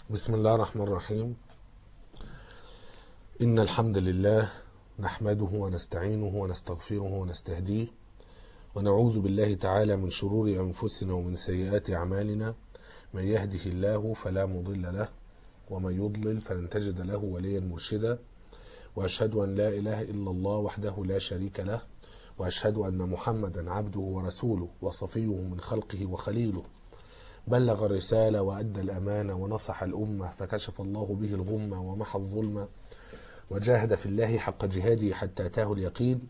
بسم الله الرحمن الرحيم إن الحمد لله نحمده ونستعينه ونستغفره ونستهديه ونعوذ بالله تعالى من شرور أنفسنا ومن سيئات أعمالنا من يهده الله فلا مضل له ومن يضلل فلن تجد له وليا مرشدا وأشهد أن لا إله إلا الله وحده لا شريك له وأشهد أن محمدا عبده ورسوله وصفيه من خلقه وخليله بلغ الرسالة وأدى الأمانة ونصح الأمة فكشف الله به الغمة ومحى الظلمة وجاهد في الله حق جهاده حتى أتاه اليقين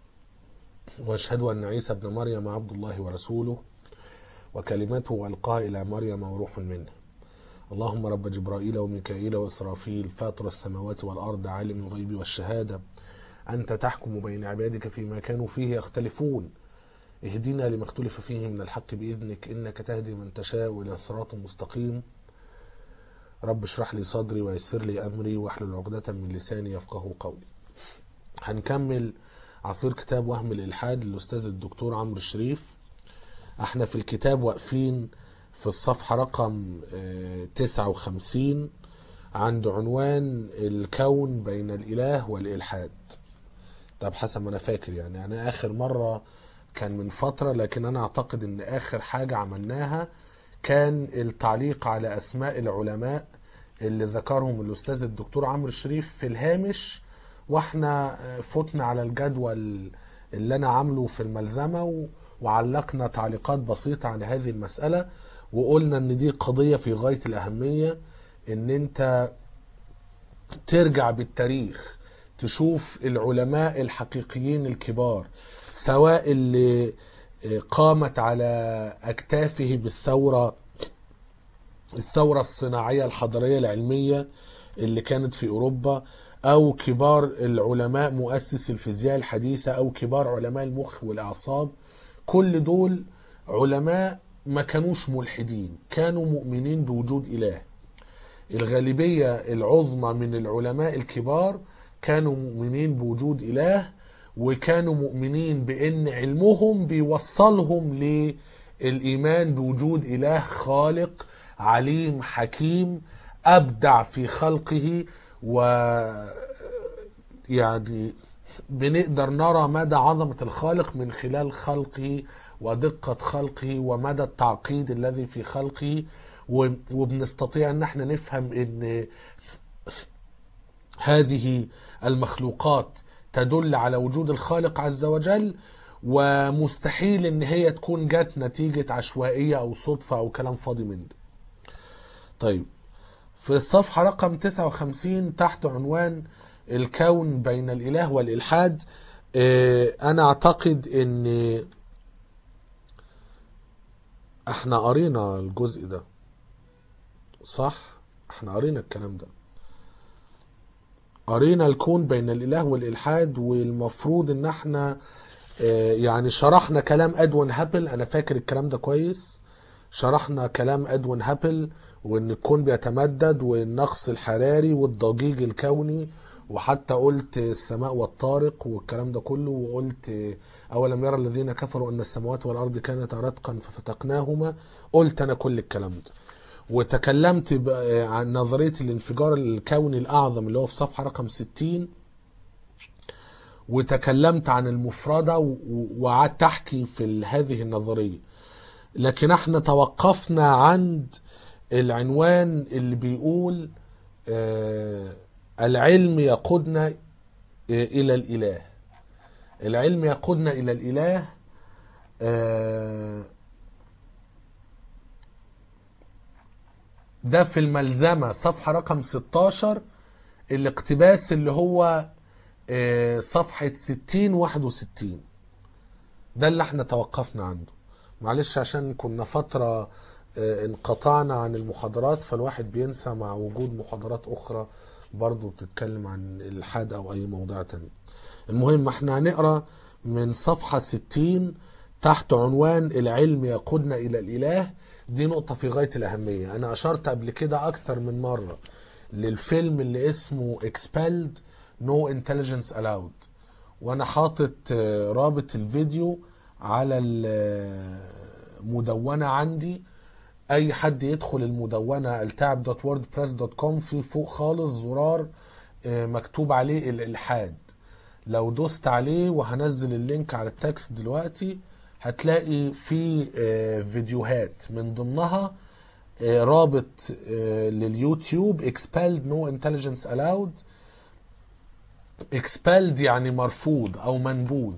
وأشهد أن عيسى ابن مريم عبد الله ورسوله وكلمته ألقاها إلى مريم وروح منه اللهم رب جبرائيل وميكائيل وإسرافيل فاطر السماوات والأرض عالم الغيب والشهادة أنت تحكم بين عبادك فيما كانوا فيه يختلفون اهدنا لما اختلف فيه من الحق بإذنك إنك تهدي من تشاء إلى صراط مستقيم رب اشرح لي صدري ويسر لي أمري واحلل عقدة من لساني يفقه قولي هنكمل عصير كتاب وهم الإلحاد للأستاذ الدكتور عمرو الشريف احنا في الكتاب واقفين في الصفحة رقم 59 عند عنوان الكون بين الإله والإلحاد طب حسب ما أنا فاكر يعني يعني آخر مرة كان من فترة لكن أنا أعتقد أن آخر حاجة عملناها كان التعليق على أسماء العلماء اللي ذكرهم الأستاذ الدكتور عمرو الشريف في الهامش واحنا فتنا على الجدول اللي أنا عامله في الملزمة وعلقنا تعليقات بسيطة على هذه المسألة وقلنا ان دي قضية في غاية الأهمية ان انت ترجع بالتاريخ تشوف العلماء الحقيقيين الكبار سواء اللي قامت على أكتافه بالثورة الثورة الصناعية الحضارية العلمية اللي كانت في أوروبا أو كبار العلماء مؤسس الفيزياء الحديثة أو كبار علماء المخ والأعصاب كل دول علماء ما كانوش ملحدين كانوا مؤمنين بوجود إله الغالبية العظمى من العلماء الكبار كانوا مؤمنين بوجود إله وكانوا مؤمنين بأن علمهم بيوصلهم للإيمان بوجود إله خالق عليم حكيم أبدع في خلقه و يعني بنقدر نرى مدى عظمة الخالق من خلال خلقه ودقة خلقه ومدى التعقيد الذي في خلقه وبنستطيع ان احنا نفهم ان هذه المخلوقات تدل على وجود الخالق عز وجل ومستحيل ان هي تكون جت نتيجة عشوائية او صدفة او كلام فاضي من ده طيب في الصفحة رقم 59 تحت عنوان الكون بين الاله والالحاد انا اعتقد ان احنا قرينا الجزء ده صح احنا قرينا الكلام ده قرينا الكون بين الاله والالحاد والمفروض ان احنا يعني شرحنا كلام ادوين هابل انا فاكر الكلام ده كويس شرحنا كلام ادوين هابل وان الكون بيتمدد والنقص الحراري والضجيج الكوني وحتى قلت السماء والطارق والكلام ده كله وقلت أولم يرى الذين كفروا أن السماوات والأرض كانت رتقا ففتقناهما قلت أنا كل الكلام ده وتكلمت عن نظرية الانفجار الكوني الأعظم اللي هو في صفحة رقم 60 وتكلمت عن المفردة وقعدت أحكي في هذه النظرية لكن احنا توقفنا عند العنوان اللي بيقول آه العلم يقودنا إلى الإله العلم يقودنا إلى الإله ده في الملزمة صفحة رقم 16 الاقتباس اللي هو صفحة 60 61 ده اللي احنا توقفنا عنده معلش عشان كنا فترة انقطعنا عن المحاضرات فالواحد بينسى مع وجود محاضرات أخرى برضو بتتكلم عن الحاد او اي موضوع تاني المهم احنا هنقرا من صفحة 60 تحت عنوان العلم يقودنا الى الاله دي نقطة في غاية الاهمية انا اشرت قبل كده اكثر من مرة للفيلم اللي اسمه expelled no intelligence allowed وانا حاطط رابط الفيديو على المدونة عندي اي حد يدخل المدونه التعب دوت ووردبريس دوت كوم في فوق خالص زرار آه، مكتوب عليه الالحاد لو دوست عليه وهنزل اللينك على التكست دلوقتي هتلاقي في آه، فيديوهات من ضمنها آه، رابط آه، لليوتيوب expelled no intelligence allowed expelled يعني مرفوض او منبوذ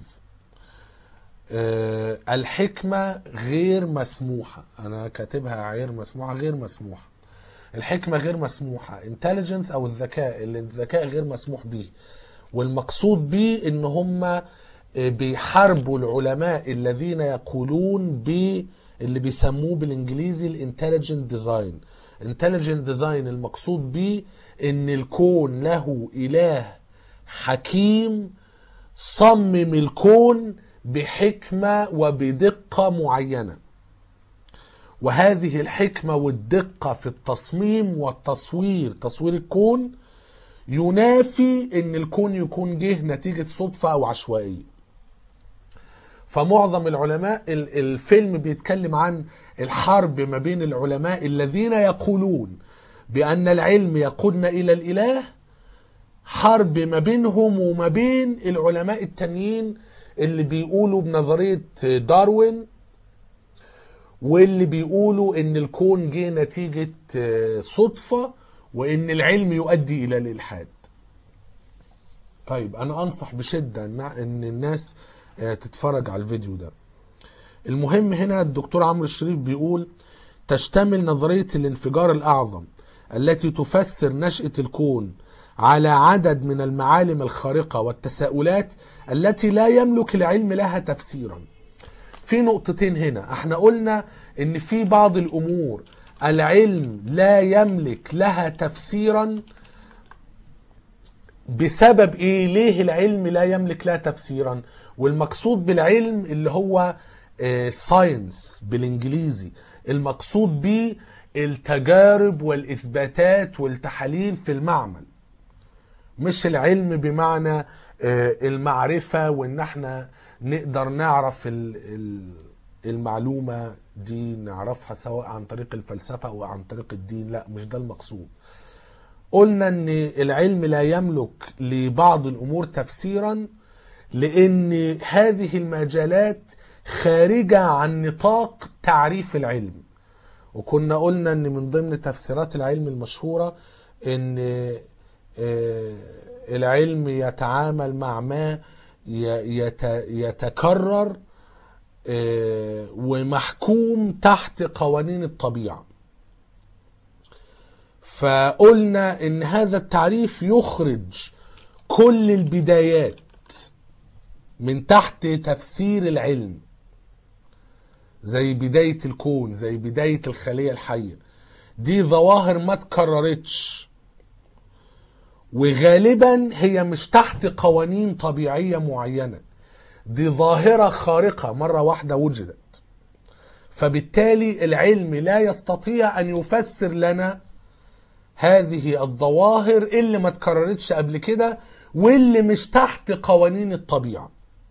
آه، الحكمة غير مسموحة أنا كاتبها غير مسموحة غير مسموحة الحكمة غير مسموحة intelligence أو الذكاء اللي الذكاء غير مسموح به والمقصود به إن هم آه، بيحاربوا العلماء الذين يقولون ب اللي بيسموه بالانجليزي الانتليجنت ديزاين انتليجنت ديزاين المقصود به ان الكون له اله حكيم صمم الكون بحكمة وبدقة معينة وهذه الحكمة والدقة في التصميم والتصوير تصوير الكون ينافي ان الكون يكون جه نتيجة صدفة او عشوائية فمعظم العلماء ال- الفيلم بيتكلم عن الحرب ما بين العلماء الذين يقولون بأن العلم يقودنا إلى الإله حرب ما بينهم وما بين العلماء التانيين اللي بيقولوا بنظرية داروين واللي بيقولوا ان الكون جه نتيجة آه، صدفة وان العلم يؤدي الى الالحاد طيب انا انصح بشدة ان إن الناس آه، تتفرج على الفيديو ده المهم هنا الدكتور عمرو الشريف بيقول تشتمل نظرية الانفجار الأعظم التي تفسر نشأة الكون على عدد من المعالم الخارقة والتساؤلات التي لا يملك العلم لها تفسيرا في نقطتين هنا احنا قلنا ان في بعض الامور العلم لا يملك لها تفسيرا بسبب ايه ليه العلم لا يملك لها تفسيرا والمقصود بالعلم اللي هو ساينس بالانجليزي المقصود به التجارب والاثباتات والتحاليل في المعمل مش العلم بمعنى آه، المعرفة وان احنا نقدر نعرف ال- ال- المعلومة دي نعرفها سواء عن طريق الفلسفة او عن طريق الدين لا مش ده المقصود قلنا ان العلم لا يملك لبعض الامور تفسيرا لان هذه المجالات خارجة عن نطاق تعريف العلم وكنا قلنا ان من ضمن تفسيرات العلم المشهورة ان آه، العلم يتعامل مع ما ي- يت- يتكرر آه، ومحكوم تحت قوانين الطبيعة فقلنا ان هذا التعريف يخرج كل البدايات من تحت تفسير العلم زي بداية الكون زي بداية الخلية الحية دي ظواهر ما تكررتش وغالبا هي مش تحت قوانين طبيعية معينة دي ظاهرة خارقة مرة واحدة وجدت فبالتالي العلم لا يستطيع أن يفسر لنا هذه الظواهر اللي ما تكررتش قبل كده واللي مش تحت قوانين الطبيعة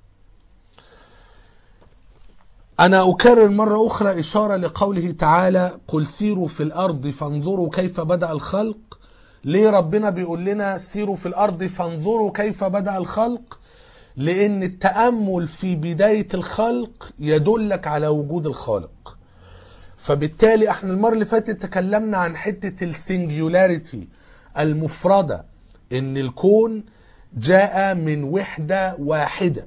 أنا أكرر مرة أخرى إشارة لقوله تعالى قل سيروا في الأرض فانظروا كيف بدأ الخلق ليه ربنا بيقول لنا سيروا في الأرض فانظروا كيف بدأ الخلق لأن التأمل في بداية الخلق يدلك على وجود الخالق فبالتالي احنا المرة اللي فاتت تكلمنا عن حتة السنجيولاريتي المفردة ان الكون جاء من وحدة واحدة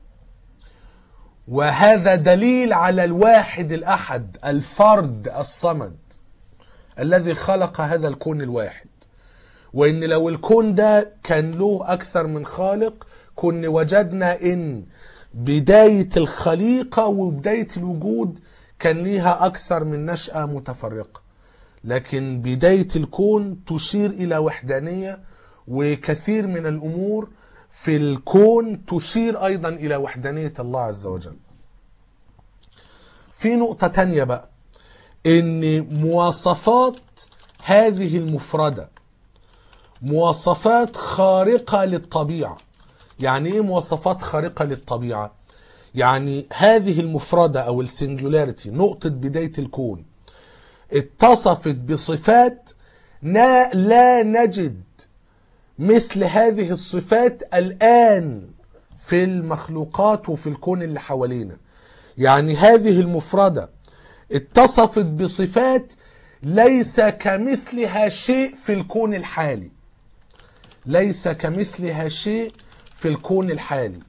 وهذا دليل على الواحد الأحد الفرد الصمد الذي خلق هذا الكون الواحد وان لو الكون ده كان له اكثر من خالق كنا وجدنا ان بداية الخليقة وبداية الوجود كان ليها اكثر من نشأة متفرقة لكن بداية الكون تشير الى وحدانية وكثير من الامور في الكون تشير ايضا الى وحدانية الله عز وجل في نقطة تانية بقى ان مواصفات هذه المفردة مواصفات خارقة للطبيعة يعني ايه مواصفات خارقة للطبيعة يعني هذه المفردة او السنجولاريتي نقطة بداية الكون اتصفت بصفات نا- لا نجد مثل هذه الصفات الآن في المخلوقات وفي الكون اللي حوالينا يعني هذه المفردة اتصفت بصفات ليس كمثلها شيء في الكون الحالي ليس كمثلها شيء في الكون الحالي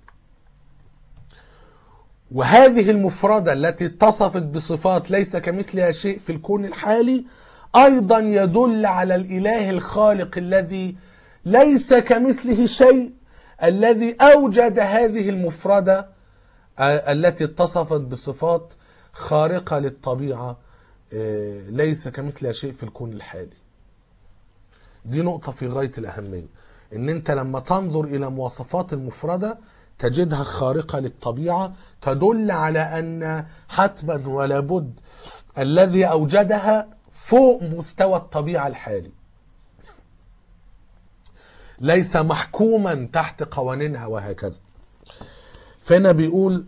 وهذه المفردة التي اتصفت بصفات ليس كمثلها شيء في الكون الحالي أيضا يدل على الإله الخالق الذي ليس كمثله شيء الذي أوجد هذه المفردة آه، التي اتصفت بصفات خارقة للطبيعة آه، ليس كمثلها شيء في الكون الحالي دي نقطة في غاية الأهمية إن أنت لما تنظر إلى مواصفات المفردة تجدها خارقة للطبيعة تدل على أن حتما ولا بد الذي أوجدها فوق مستوى الطبيعة الحالي ليس محكوما تحت قوانينها وهكذا فهنا بيقول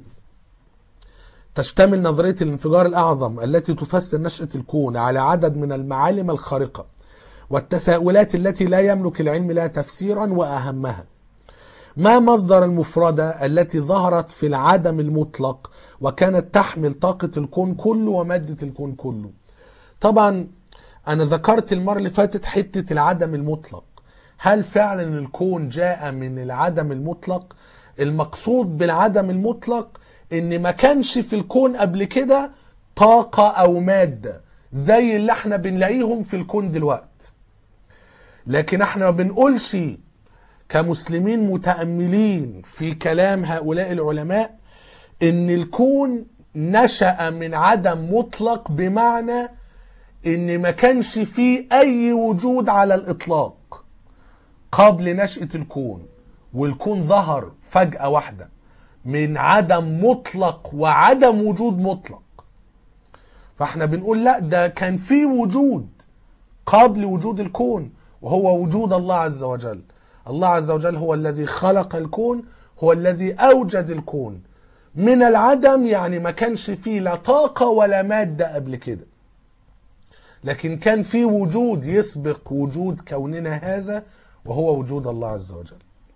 تشتمل نظرية الانفجار الأعظم التي تفسر نشأة الكون على عدد من المعالم الخارقة والتساؤلات التي لا يملك العلم لها تفسيرا وأهمها ما مصدر المفردة التي ظهرت في العدم المطلق وكانت تحمل طاقة الكون كله ومادة الكون كله طبعا أنا ذكرت المرة اللي فاتت حتة العدم المطلق هل فعلا الكون جاء من العدم المطلق المقصود بالعدم المطلق ان ما كانش في الكون قبل كده طاقة او مادة زي اللي احنا بنلاقيهم في الكون دلوقت لكن احنا ما بنقولش كمسلمين متأملين في كلام هؤلاء العلماء ان الكون نشأ من عدم مطلق بمعنى ان ما كانش فيه اي وجود على الاطلاق قبل نشأة الكون والكون ظهر فجأة واحدة من عدم مطلق وعدم وجود مطلق فاحنا بنقول لا ده كان في وجود قبل وجود الكون وهو وجود الله عز وجل الله عز وجل هو الذي خلق الكون هو الذي أوجد الكون من العدم يعني ما كانش فيه لا طاقة ولا مادة قبل كده لكن كان في وجود يسبق وجود كوننا هذا وهو وجود الله عز وجل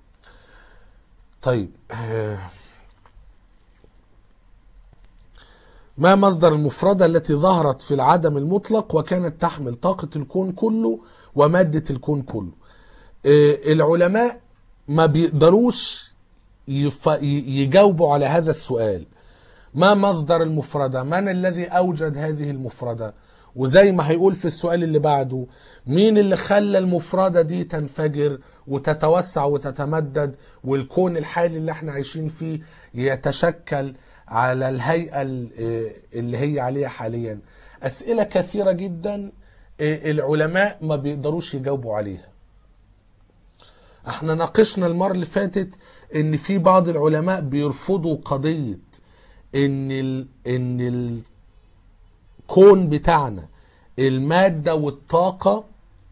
طيب ما مصدر المفردة التي ظهرت في العدم المطلق وكانت تحمل طاقة الكون كله ومادة الكون كله العلماء ما بيقدروش يف- يجاوبوا على هذا السؤال ما مصدر المفردة من الذي أوجد هذه المفردة وزي ما هيقول في السؤال اللي بعده مين اللي خلى المفردة دي تنفجر وتتوسع وتتمدد والكون الحالي اللي احنا عايشين فيه يتشكل على الهيئة ال- اللي هي عليها حاليا أسئلة كثيرة جدا العلماء ما بيقدروش يجاوبوا عليها احنا ناقشنا المرة اللي فاتت ان في بعض العلماء بيرفضوا قضية ان ال... ان الكون بتاعنا المادة والطاقة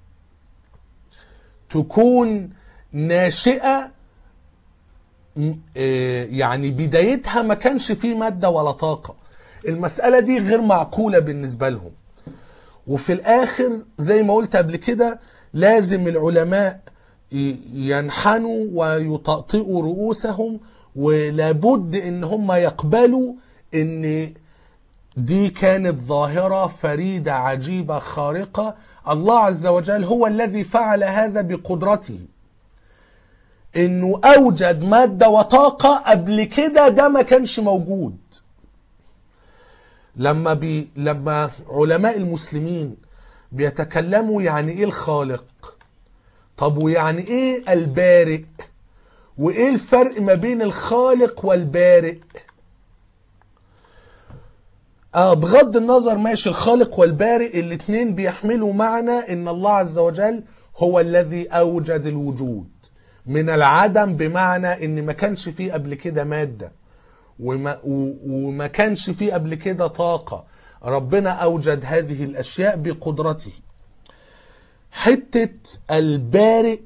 تكون ناشئة م- آه، يعني بدايتها ما كانش فيه مادة ولا طاقة المسألة دي غير معقولة بالنسبة لهم وفي الاخر زي ما قلت قبل كده لازم العلماء ي- ينحنوا ويطأطئوا رؤوسهم ولابد ان هم يقبلوا ان دي كانت ظاهرة فريدة عجيبة خارقة الله عز وجل هو الذي فعل هذا بقدرته انه اوجد مادة وطاقة قبل كده ده ما كانش موجود لما بي لما علماء المسلمين بيتكلموا يعني ايه الخالق طب ويعني ايه البارئ وايه الفرق ما بين الخالق والبارئ آه بغض النظر ماشي الخالق والبارئ الاتنين بيحملوا معنى ان الله عز وجل هو الذي اوجد الوجود من العدم بمعنى ان ما كانش فيه قبل كده ماده وما, و- وما كانش فيه قبل كده طاقة ربنا أوجد هذه الأشياء بقدرته حتة البارئ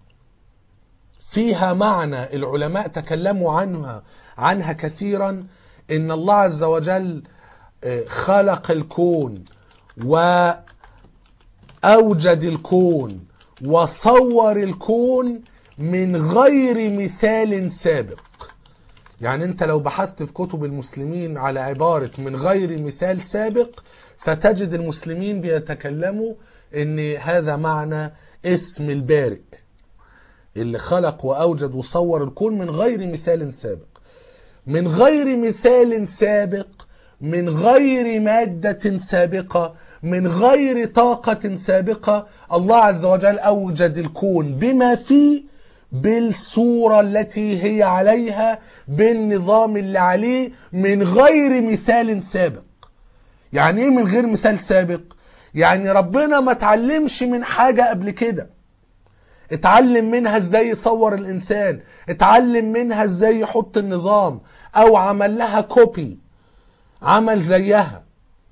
فيها معنى العلماء تكلموا عنها عنها كثيرا إن الله عز وجل آه، خلق الكون وأوجد الكون وصور الكون من غير مثال سابق يعني انت لو بحثت في كتب المسلمين على عبارة من غير مثال سابق ستجد المسلمين بيتكلموا ان هذا معنى اسم البارئ اللي خلق واوجد وصور الكون من غير مثال سابق من غير مثال سابق من غير مادة سابقة من غير طاقة سابقة الله عز وجل أوجد الكون بما فيه بالصورة التي هي عليها بالنظام اللي عليه من غير مثال سابق يعني ايه من غير مثال سابق يعني ربنا ما اتعلمش من حاجة قبل كده اتعلم منها ازاي يصور الانسان اتعلم منها ازاي يحط النظام او عمل لها كوبي عمل زيها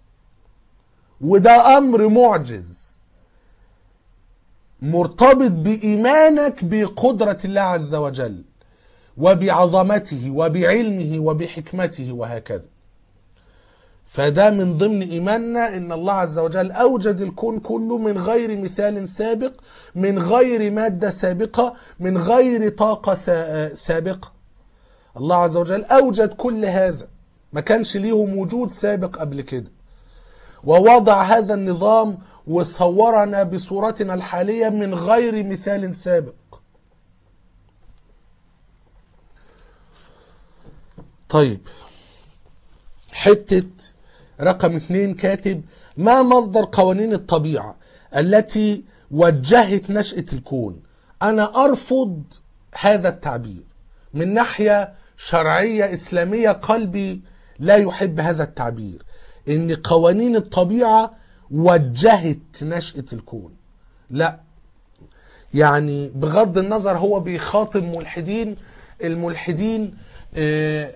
وده امر معجز مرتبط بايمانك بقدرة الله عز وجل وبعظمته وبعلمه وبحكمته وهكذا فده من ضمن ايماننا ان الله عز وجل اوجد الكون كله من غير مثال سابق من غير ماده سابقه من غير طاقه سا- سابقه الله عز وجل اوجد كل هذا ما كانش ليهم وجود سابق قبل كده ووضع هذا النظام وصورنا بصورتنا الحاليه من غير مثال سابق طيب حتة رقم اثنين كاتب ما مصدر قوانين الطبيعة التي وجهت نشأة الكون أنا أرفض هذا التعبير من ناحية شرعية إسلامية قلبي لا يحب هذا التعبير إن قوانين الطبيعة وجهت نشأة الكون لا يعني بغض النظر هو بيخاطب ملحدين الملحدين آه،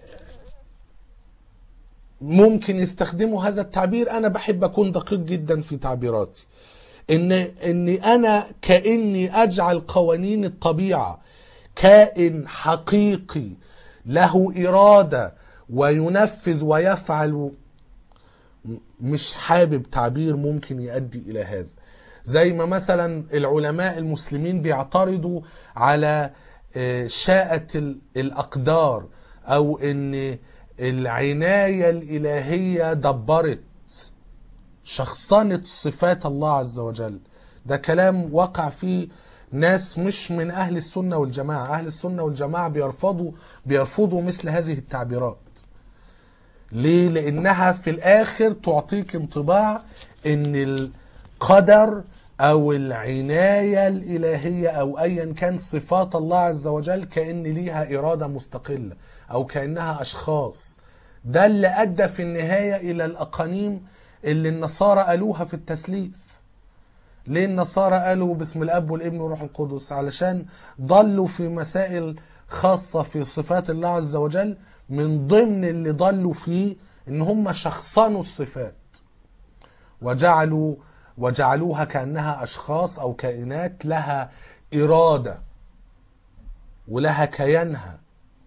ممكن يستخدموا هذا التعبير انا بحب اكون دقيق جدا في تعبيراتي ان اني انا كاني اجعل قوانين الطبيعه كائن حقيقي له اراده وينفذ ويفعل مش حابب تعبير ممكن يؤدي الى هذا زي ما مثلا العلماء المسلمين بيعترضوا على آه، شاءة ال- الأقدار أو إن العناية الإلهية دبرت شخصنة صفات الله عز وجل ده كلام وقع فيه ناس مش من أهل السنة والجماعة أهل السنة والجماعة بيرفضوا بيرفضوا مثل هذه التعبيرات ليه؟ لأنها في الآخر تعطيك انطباع إن القدر أو العناية الإلهية أو أيا كان صفات الله عز وجل كأن ليها إرادة مستقلة أو كأنها أشخاص ده اللي أدى في النهاية إلى الأقانيم اللي النصارى قالوها في التثليث ليه النصارى قالوا باسم الاب والابن والروح القدس علشان ضلوا في مسائل خاصة في صفات الله عز وجل من ضمن اللي ضلوا فيه ان هم شخصنوا الصفات وجعلوا وجعلوها كأنها أشخاص أو كائنات لها إرادة ولها كيانها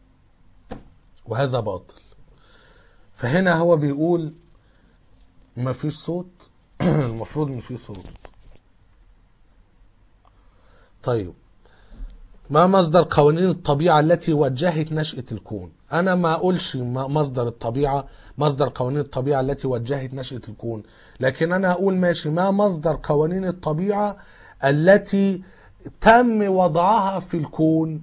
وهذا باطل فهنا هو بيقول ما فيش صوت المفروض ان في صوت طيب ما مصدر قوانين الطبيعة التي وجهت نشأة الكون أنا ما أقولش ما مصدر الطبيعة مصدر قوانين الطبيعة التي وجهت نشأة الكون لكن أنا أقول ماشي ما مصدر قوانين الطبيعة التي تم وضعها في الكون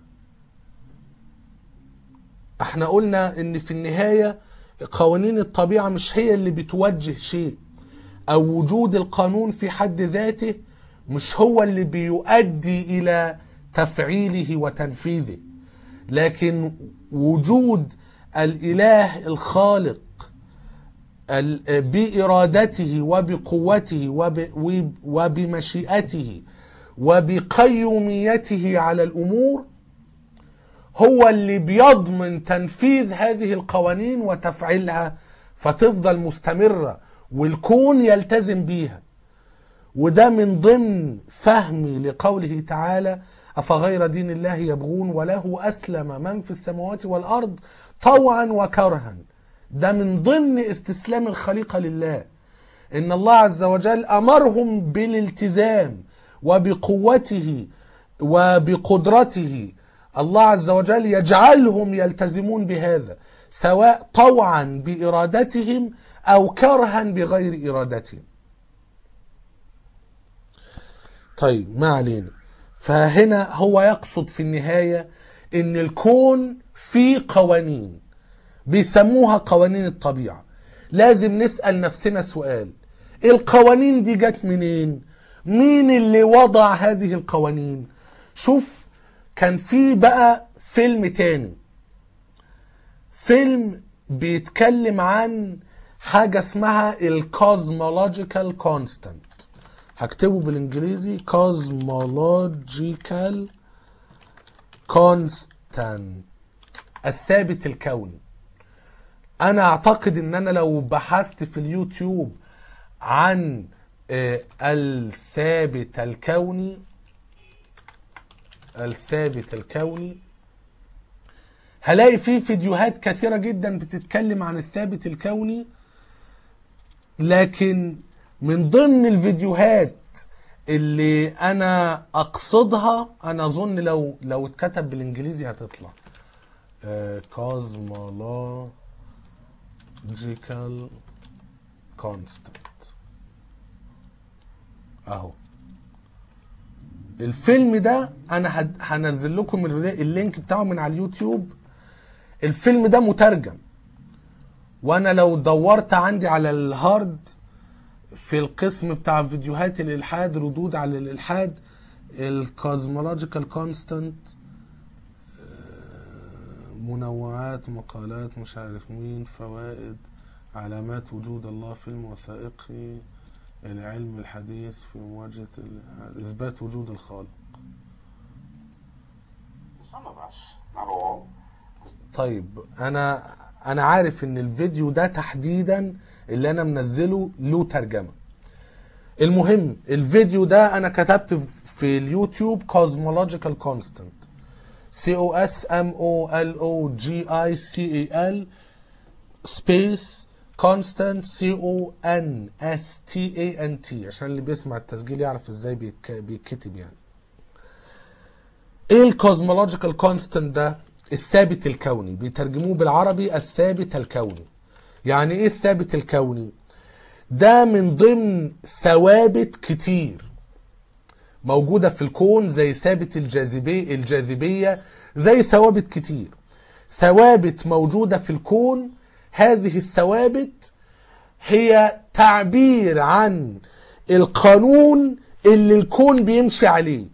احنا قلنا ان في النهاية قوانين الطبيعة مش هي اللي بتوجه شيء او وجود القانون في حد ذاته مش هو اللي بيؤدي الى تفعيله وتنفيذه لكن وجود الاله الخالق ال- بارادته وبقوته وب- وبمشيئته وبقيوميته على الامور هو اللي بيضمن تنفيذ هذه القوانين وتفعيلها فتفضل مستمرة والكون يلتزم بيها وده من ضمن فهمي لقوله تعالى أفغير دين الله يبغون وله أسلم من في السماوات والأرض طوعا وكرها ده من ضمن استسلام الخليقة لله ان الله عز وجل امرهم بالالتزام وبقوته وبقدرته الله عز وجل يجعلهم يلتزمون بهذا سواء طوعا بارادتهم او كرها بغير ارادتهم طيب ما علينا فهنا هو يقصد في النهايه ان الكون فيه قوانين بيسموها قوانين الطبيعه لازم نسال نفسنا سؤال القوانين دي جت منين مين اللي وضع هذه القوانين شوف كان في بقى فيلم تاني فيلم بيتكلم عن حاجة اسمها الكوزمولوجيكال كونستانت هكتبه بالانجليزي كوزمولوجيكال كونستانت الثابت الكوني انا اعتقد ان انا لو بحثت في اليوتيوب عن آه، الثابت الكوني الثابت الكوني هلاقي فيه فيديوهات كثيرة جدا بتتكلم عن الثابت الكوني لكن من ضمن الفيديوهات اللي انا اقصدها انا اظن لو لو اتكتب بالانجليزي هتطلع cosmological constant اهو الفيلم ده انا هد- هنزل لكم الري- اللينك بتاعه من على اليوتيوب الفيلم ده مترجم وانا لو دورت عندي على الهارد في القسم بتاع فيديوهات الالحاد ردود على الالحاد الكوزمولوجيكال كونستانت منوعات مقالات مش عارف مين فوائد علامات وجود الله في الوثائقي العلم الحديث في مواجهة ال- إثبات وجود الخالق To some of us, not all, طيب أنا أنا عارف إن الفيديو ده تحديدا اللي أنا منزله له ترجمة المهم الفيديو ده أنا كتبت في اليوتيوب cosmological constant C O S M O L O G I C A L space constant C O N S T A N T عشان اللي بيسمع التسجيل يعرف ازاي بيتك- بيتكتب يعني ايه الكوزمولوجيكال كونستانت ده الثابت الكوني بيترجموه بالعربي الثابت الكوني يعني ايه الثابت الكوني ده من ضمن ثوابت كتير موجودة في الكون زي ثابت الجاذبية الجاذبية زي ثوابت كتير ثوابت موجودة في الكون هذه الثوابت هي تعبير عن القانون اللي الكون بيمشي عليه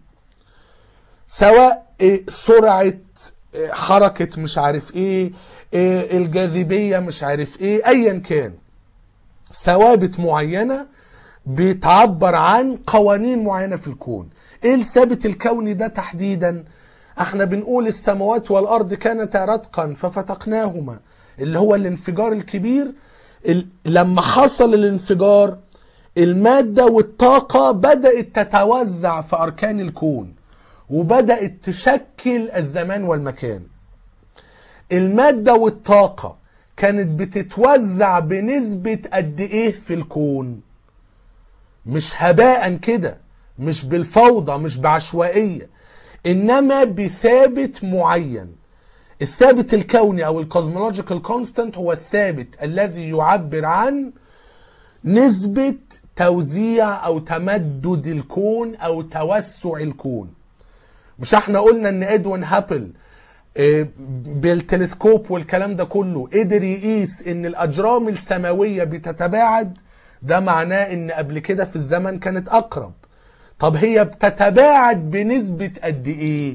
سواء إيه سرعة إيه حركة مش عارف ايه, إيه الجاذبية مش عارف ايه ايا كان ثوابت معينة بتعبر عن قوانين معينة في الكون ايه الثابت الكوني ده تحديدا احنا بنقول السماوات والارض كانتا رتقا ففتقناهما اللي هو الانفجار الكبير ال- لما حصل الانفجار المادة والطاقة بدأت تتوزع في أركان الكون وبدأت تشكل الزمان والمكان المادة والطاقة كانت بتتوزع بنسبة قد ايه في الكون مش هباء كده مش بالفوضى مش بعشوائية انما بثابت معين الثابت الكوني او الكوزمولوجيكال كونستانت هو الثابت الذي يعبر عن نسبة توزيع او تمدد الكون او توسع الكون مش احنا قلنا ان ادوين هابل آه، بالتلسكوب والكلام ده كله قدر يقيس ان الاجرام السماويه بتتباعد ده معناه ان قبل كده في الزمن كانت اقرب طب هي بتتباعد بنسبه قد ايه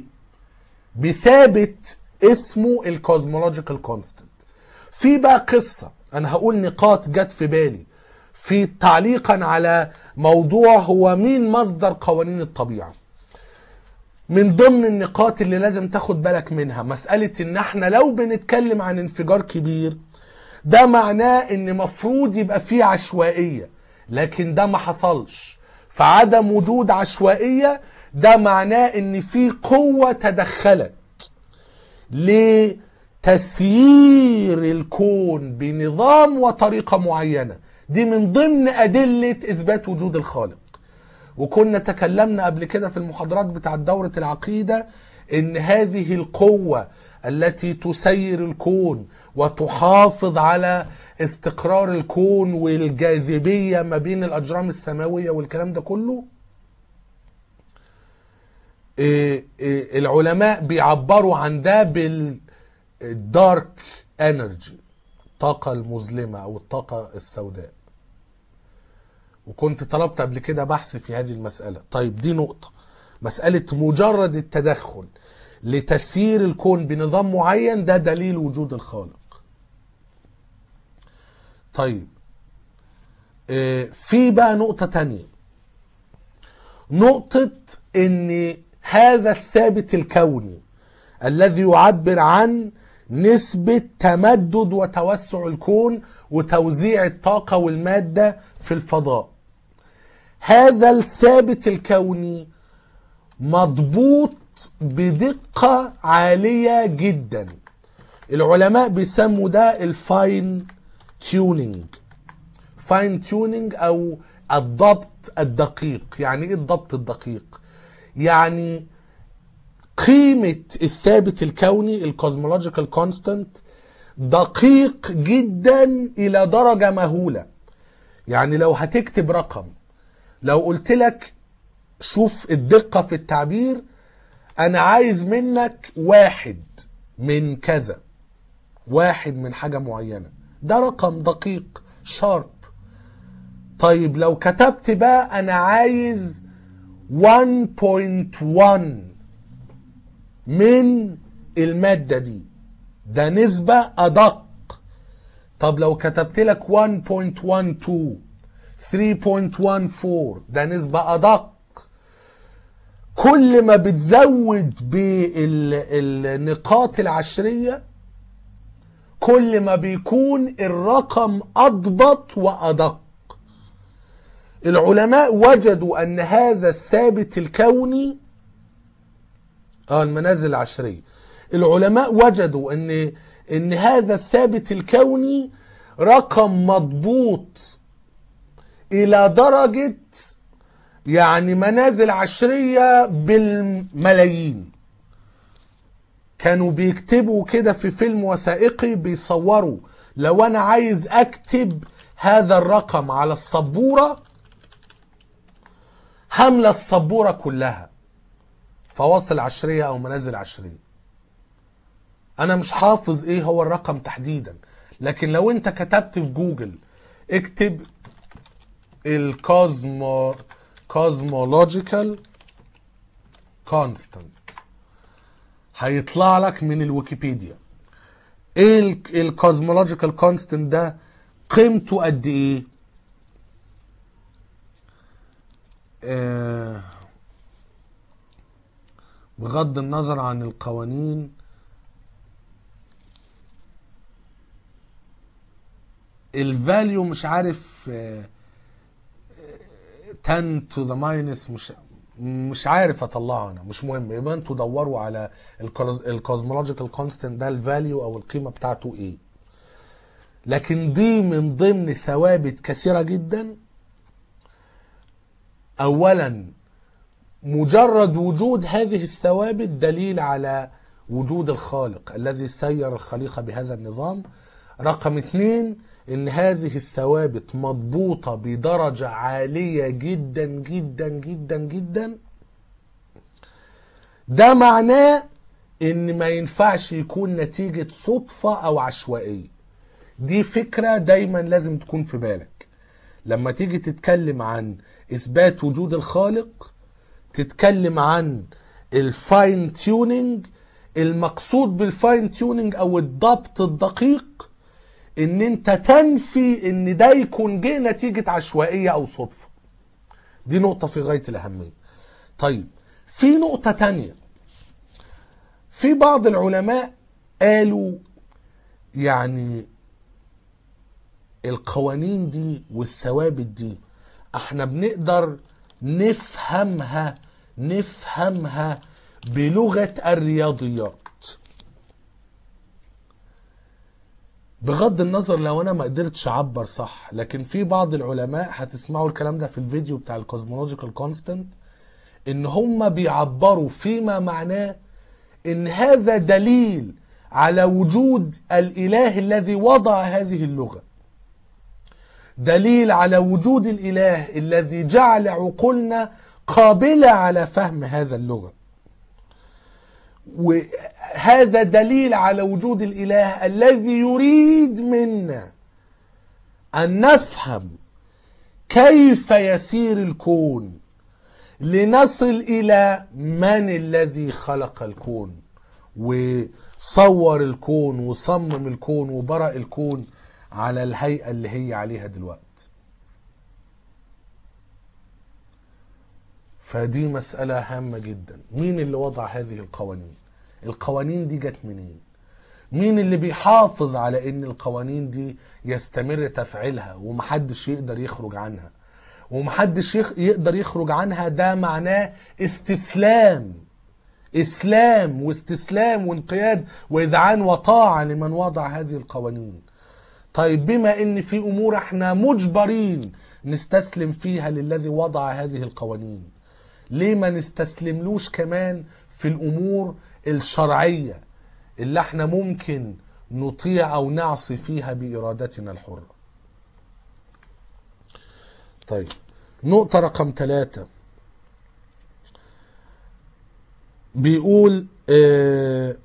بثابت اسمه الكوزمولوجيكال كونستنت في بقى قصه انا هقول نقاط جت في بالي في تعليقا على موضوع هو مين مصدر قوانين الطبيعه من ضمن النقاط اللي لازم تاخد بالك منها مسألة ان احنا لو بنتكلم عن انفجار كبير ده معناه ان مفروض يبقى فيه عشوائية لكن ده ما حصلش فعدم وجود عشوائية ده معناه ان في قوة تدخلت لتسيير الكون بنظام وطريقة معينة دي من ضمن أدلة إثبات وجود الخالق وكنا تكلمنا قبل كده في المحاضرات بتاعت دورة العقيدة إن هذه القوة التي تسير الكون وتحافظ على استقرار الكون والجاذبية ما بين الأجرام السماوية والكلام ده كله إيه إيه العلماء بيعبروا عن ده بالدارك انرجي الطاقة المظلمة أو الطاقة السوداء وكنت طلبت قبل كده بحث في هذه المسألة طيب دي نقطة مسألة مجرد التدخل لتسيير الكون بنظام معين ده دليل وجود الخالق طيب آه، في بقى نقطة تانية نقطة ان هذا الثابت الكوني الذي يعبر عن نسبة تمدد وتوسع الكون وتوزيع الطاقة والمادة في الفضاء هذا الثابت الكوني مضبوط بدقة عالية جدا العلماء بيسموا ده الفاين تيونينج فاين تيونينج او الضبط الدقيق يعني ايه الضبط الدقيق يعني قيمة الثابت الكوني الكوزمولوجيكال كونستانت دقيق جدا الى درجة مهولة يعني لو هتكتب رقم لو قلت لك شوف الدقة في التعبير انا عايز منك واحد من كذا واحد من حاجة معينة ده رقم دقيق شارب طيب لو كتبت بقى انا عايز 1.1 من المادة دي ده نسبة أدق طب لو كتبت لك 1.12 3.14 ده نسبة أدق كل ما بتزود بالنقاط العشرية كل ما بيكون الرقم أضبط وأدق العلماء وجدوا أن هذا الثابت الكوني اه المنازل العشرية العلماء وجدوا أن أن هذا الثابت الكوني رقم مضبوط إلى درجة يعني منازل عشرية بالملايين كانوا بيكتبوا كده في فيلم وثائقي بيصوروا لو انا عايز اكتب هذا الرقم على السبورة هملى السبورة كلها فواصل عشرية او منازل عشرية انا مش حافظ ايه هو الرقم تحديدا لكن لو انت كتبت في جوجل اكتب الكوزمو cosmological constant هيطلع لك من الويكيبيديا ايه الكوزمولوجيكال كونستنت ده قيمته قد ايه آه بغض النظر عن القوانين الفاليو مش عارف آه 10 to the minus مش مش عارف اطلعه انا مش مهم يبقى انتوا دوروا على الكوزمولوجيكال كونستنت ده الفاليو او القيمه بتاعته ايه لكن دي من ضمن ثوابت كثيره جدا اولا مجرد وجود هذه الثوابت دليل على وجود الخالق الذي سير الخليقه بهذا النظام رقم اثنين ان هذه الثوابت مضبوطة بدرجة عالية جدا جدا جدا جدا ده معناه ان ما ينفعش يكون نتيجة صدفة او عشوائية دي فكرة دايما لازم تكون في بالك لما تيجي تتكلم عن اثبات وجود الخالق تتكلم عن الفاين تيونينج المقصود بالفاين تيونينج او الضبط الدقيق ان انت تنفي ان ده يكون جه نتيجة عشوائية او صدفة دي نقطة في غاية الاهمية طيب في نقطة تانية في بعض العلماء قالوا يعني القوانين دي والثوابت دي احنا بنقدر نفهمها نفهمها بلغة الرياضيات بغض النظر لو انا ما قدرتش اعبر صح لكن في بعض العلماء هتسمعوا الكلام ده في الفيديو بتاع الكوزمولوجيكال كونستانت ان هم بيعبروا فيما معناه ان هذا دليل على وجود الاله الذي وضع هذه اللغه دليل على وجود الاله الذي جعل عقولنا قابله على فهم هذا اللغه وهذا دليل على وجود الاله الذي يريد منا ان نفهم كيف يسير الكون لنصل الى من الذي خلق الكون وصور الكون وصمم الكون وبرأ الكون على الهيئه اللي هي عليها دلوقتي فدي مسألة هامة جدا مين اللي وضع هذه القوانين القوانين دي جت منين مين اللي بيحافظ على ان القوانين دي يستمر تفعيلها ومحدش يقدر يخرج عنها ومحدش يخ... يقدر يخرج عنها ده معناه استسلام اسلام واستسلام وانقياد واذعان وطاعه لمن وضع هذه القوانين طيب بما ان في امور احنا مجبرين نستسلم فيها للذي وضع هذه القوانين ليه ما نستسلملوش كمان في الامور الشرعيه اللي احنا ممكن نطيع او نعصي فيها بارادتنا الحره طيب نقطه رقم ثلاثة بيقول اه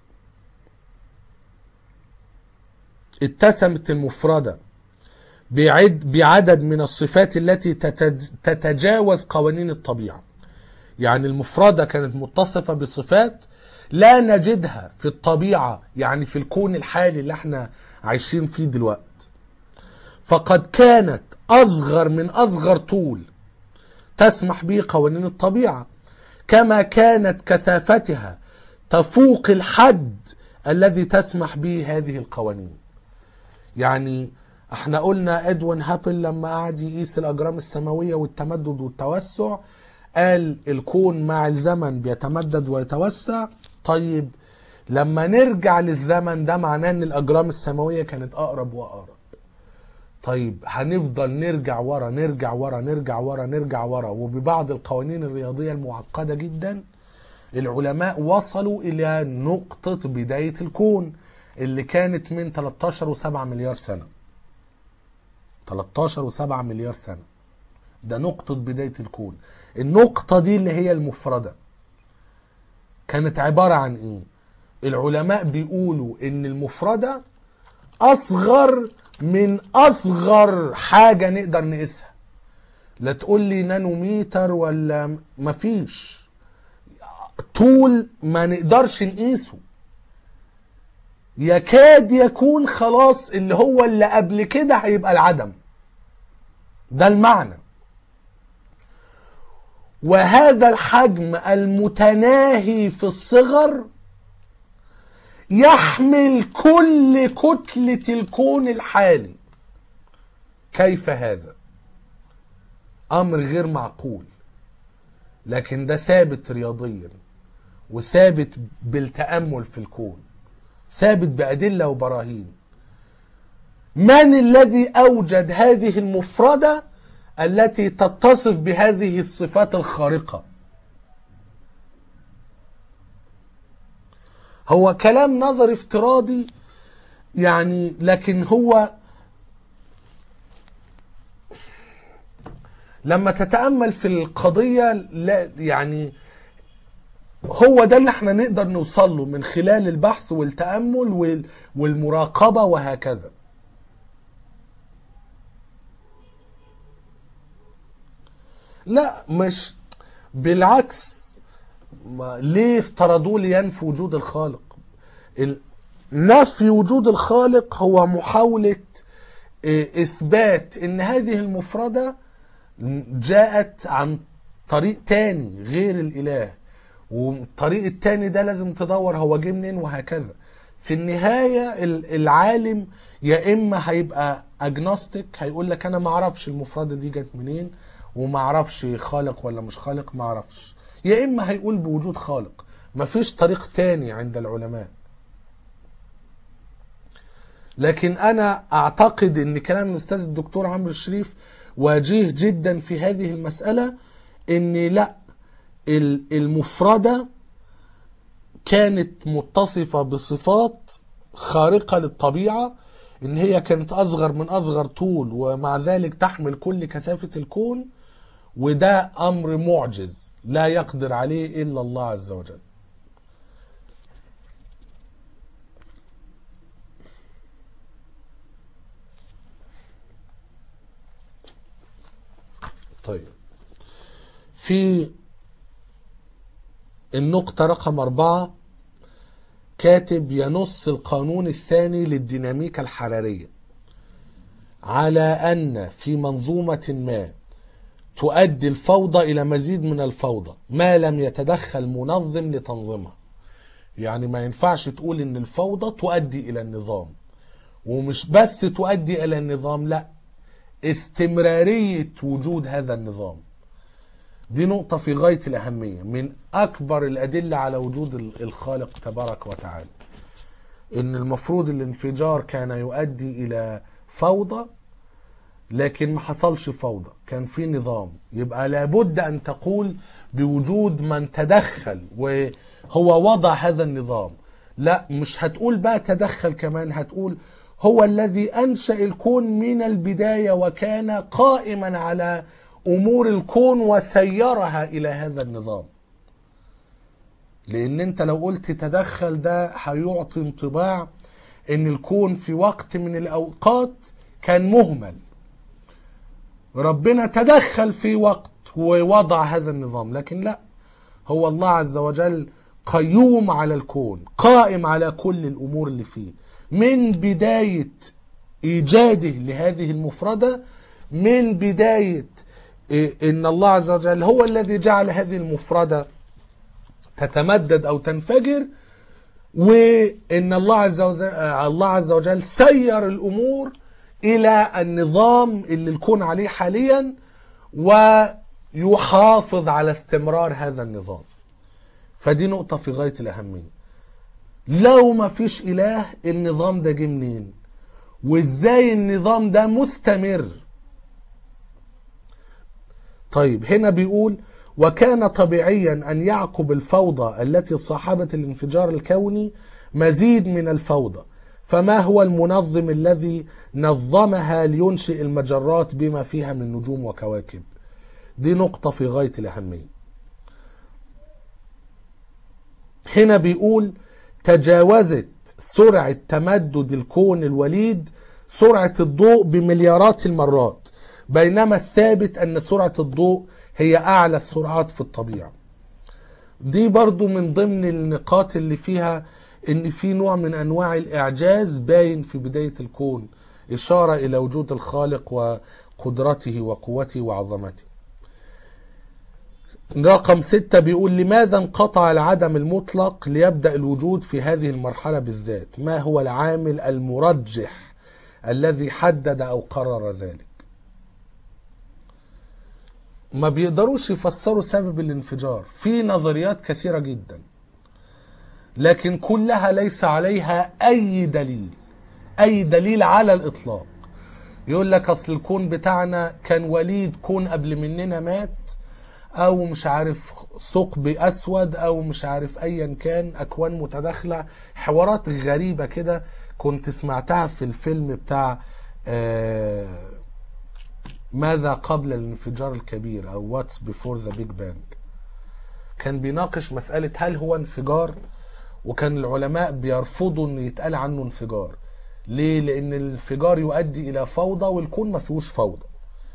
اتسمت المفردة بعد بعدد من الصفات التي تتج- تتجاوز قوانين الطبيعة يعني المفردة كانت متصفة بصفات لا نجدها في الطبيعة يعني في الكون الحالي اللي احنا عايشين فيه دلوقتي فقد كانت أصغر من أصغر طول تسمح به قوانين الطبيعة كما كانت كثافتها تفوق الحد الذي تسمح به هذه القوانين يعني احنا قلنا ادوين هابل لما قعد يقيس الاجرام السماويه والتمدد والتوسع قال الكون مع الزمن بيتمدد ويتوسع طيب لما نرجع للزمن ده معناه ان الاجرام السماويه كانت اقرب واقرب طيب هنفضل نرجع ورا نرجع ورا نرجع ورا نرجع ورا وببعض القوانين الرياضيه المعقده جدا العلماء وصلوا الى نقطه بدايه الكون اللي كانت من 13 و7 مليار سنه 13 و7 مليار سنه ده نقطة بداية الكون النقطة دي اللي هي المفردة كانت عبارة عن ايه العلماء بيقولوا ان المفردة اصغر من اصغر حاجة نقدر نقيسها لا تقول لي نانوميتر ولا مفيش طول ما نقدرش نقيسه يكاد يكون خلاص اللي هو اللي قبل كده هيبقى العدم ده المعنى وهذا الحجم المتناهي في الصغر يحمل كل كتلة الكون الحالي كيف هذا امر غير معقول لكن ده ثابت رياضيا وثابت بالتامل في الكون ثابت بادله وبراهين من الذي اوجد هذه المفرده التي تتصف بهذه الصفات الخارقه هو كلام نظري افتراضي يعني لكن هو لما تتامل في القضيه لا يعني هو ده اللي احنا نقدر نوصل له من خلال البحث والتامل وال- والمراقبه وهكذا لا مش بالعكس ما ليه افترضوا لي ينفي وجود الخالق ال- نفي وجود الخالق هو محاولة اه، إثبات إن هذه المفردة جاءت عن طريق تاني غير الإله والطريق التاني ده لازم تدور هو جه منين وهكذا في النهاية ال- العالم يا إما هيبقى أجنوستيك هيقول لك أنا ما أعرفش المفردة دي جت منين وما أعرفش خالق ولا مش خالق ما أعرفش يا إما هيقول بوجود خالق مفيش طريق تاني عند العلماء لكن انا اعتقد ان كلام الاستاذ الدكتور عمرو الشريف وجيه جدا في هذه المساله ان لا ال- المفرده كانت متصفه بصفات خارقه للطبيعه ان هي كانت اصغر من اصغر طول ومع ذلك تحمل كل كثافه الكون وده امر معجز لا يقدر عليه الا الله عز وجل طيب في النقطة رقم أربعة كاتب ينص القانون الثاني للديناميكا الحرارية على أن في منظومة ما تؤدي الفوضى إلى مزيد من الفوضى ما لم يتدخل منظم لتنظيمها يعني ما ينفعش تقول إن الفوضى تؤدي إلى النظام ومش بس تؤدي إلى النظام لا استمرارية وجود هذا النظام دي نقطة في غاية الأهمية من أكبر الأدلة على وجود ال- الخالق تبارك وتعالى إن المفروض الانفجار كان يؤدي إلى فوضى لكن ما حصلش فوضى كان في نظام يبقى لابد أن تقول بوجود من تدخل وهو وضع هذا النظام لا مش هتقول بقى تدخل كمان هتقول هو الذي أنشأ الكون من البداية وكان قائما على أمور الكون وسيرها إلى هذا النظام لأن أنت لو قلت تدخل ده هيعطي انطباع أن الكون في وقت من الأوقات كان مهمل ربنا تدخل في وقت ووضع هذا النظام لكن لا هو الله عز وجل قيوم على الكون قائم على كل الأمور اللي فيه من بداية إيجاده لهذه المفردة من بداية إيه، إن الله عز وجل هو الذي جعل هذه المفردة تتمدد أو تنفجر وإن الله عز وجل الله عز وجل سير الأمور إلى النظام اللي الكون عليه حاليا ويحافظ على استمرار هذا النظام فدي نقطة في غاية الأهمية لو ما فيش إله النظام ده جه منين وإزاي النظام ده مستمر طيب هنا بيقول وكان طبيعيا أن يعقب الفوضى التي صاحبت الانفجار الكوني مزيد من الفوضى فما هو المنظم الذي نظمها لينشئ المجرات بما فيها من نجوم وكواكب دي نقطة في غاية الأهمية هنا بيقول تجاوزت سرعة تمدد الكون الوليد سرعة الضوء بمليارات المرات بينما الثابت أن سرعة الضوء هي أعلى السرعات في الطبيعة دي برضو من ضمن النقاط اللي فيها ان في نوع من انواع الاعجاز باين في بداية الكون اشارة الى وجود الخالق وقدرته وقوته وعظمته رقم ستة بيقول لماذا انقطع العدم المطلق ليبدأ الوجود في هذه المرحلة بالذات ما هو العامل المرجح الذي حدد أو قرر ذلك ما بيقدروش يفسروا سبب الانفجار في نظريات كثيرة جدا لكن كلها ليس عليها أي دليل أي دليل على الإطلاق يقول لك أصل الكون بتاعنا كان وليد كون قبل مننا مات او مش عارف ثقب اسود او مش عارف ايا كان اكوان متداخله حوارات غريبه كده كنت سمعتها في الفيلم بتاع آه، ماذا قبل الانفجار الكبير او واتس بيفور ذا بيج بانج كان بيناقش مساله هل هو انفجار وكان العلماء بيرفضوا ان يتقال عنه انفجار ليه لان الانفجار يؤدي الى فوضى والكون ما فيهوش فوضى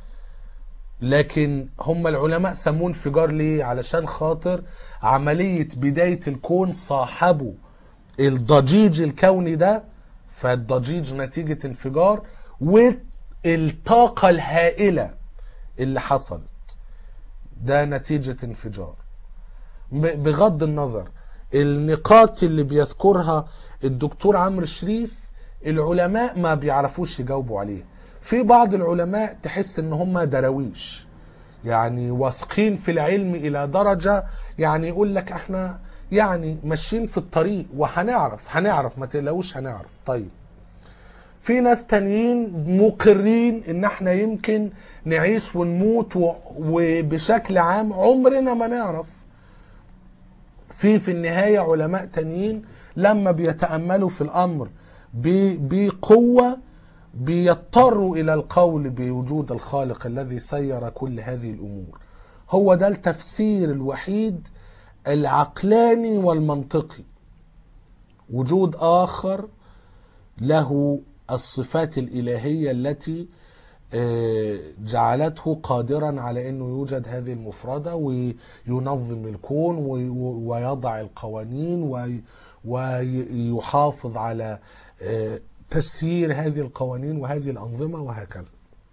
لكن هم العلماء سموه انفجار ليه علشان خاطر عملية بداية الكون صاحبه الضجيج الكوني ده فالضجيج نتيجة انفجار والطاقة الهائلة اللي حصلت ده نتيجة انفجار ب- بغض النظر النقاط اللي بيذكرها الدكتور عمرو الشريف العلماء ما بيعرفوش يجاوبوا عليها في بعض العلماء تحس ان هم دراويش يعني واثقين في العلم الى درجة يعني يقول لك احنا يعني ماشيين في الطريق وهنعرف هنعرف ما تقلقوش هنعرف طيب في ناس تانيين مقرين ان احنا يمكن نعيش ونموت و- وبشكل عام عمرنا ما نعرف في في النهاية علماء تانيين لما بيتأملوا في الأمر ب- بقوة بيضطروا إلى القول بوجود الخالق الذي سير كل هذه الأمور هو ده التفسير الوحيد العقلاني والمنطقي وجود آخر له الصفات الإلهية التي آه، جعلته قادرا على انه يوجد هذه المفردة وينظم الكون وي- ويضع القوانين وي- ويحافظ على آه، تسيير هذه القوانين وهذه الأنظمة وهكذا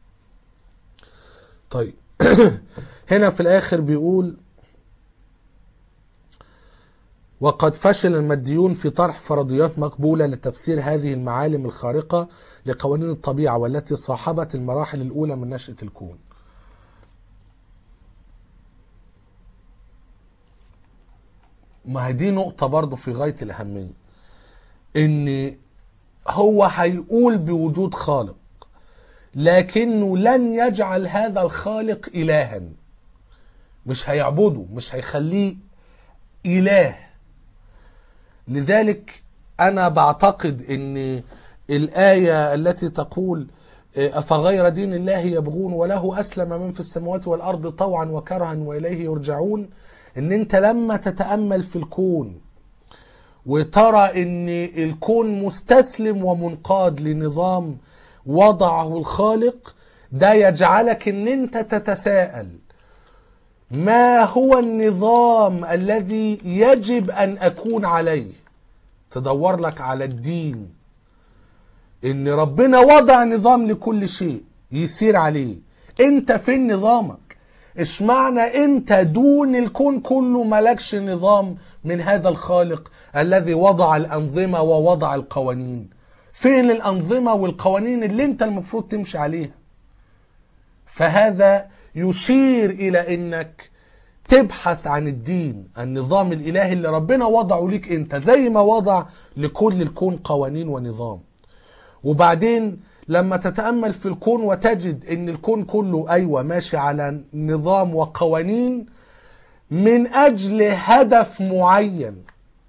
طيب هنا في الآخر بيقول وقد فشل الماديون في طرح فرضيات مقبولة لتفسير هذه المعالم الخارقة لقوانين الطبيعة والتي صاحبت المراحل الأولى من نشأة الكون ما هي دي نقطة برضو في غاية الأهمية إن هو هيقول بوجود خالق لكنه لن يجعل هذا الخالق إلها مش هيعبده مش هيخليه إله لذلك أنا بعتقد أن الآية التي تقول أفغير دين الله يبغون وله أسلم من في السماوات والأرض طوعا وكرها وإليه يرجعون أن أنت لما تتأمل في الكون وترى أن الكون مستسلم ومنقاد لنظام وضعه الخالق ده يجعلك أن أنت تتساءل ما هو النظام الذي يجب ان اكون عليه تدور لك على الدين ان ربنا وضع نظام لكل شيء يسير عليه انت فين نظامك اشمعنى انت دون الكون كله ملكش نظام من هذا الخالق الذي وضع الانظمه ووضع القوانين فين الانظمه والقوانين اللي انت المفروض تمشي عليها فهذا يشير الى انك تبحث عن الدين النظام الالهي اللي ربنا وضعه ليك انت زي ما وضع لكل الكون قوانين ونظام وبعدين لما تتامل في الكون وتجد ان الكون كله ايوه ماشي على نظام وقوانين من اجل هدف معين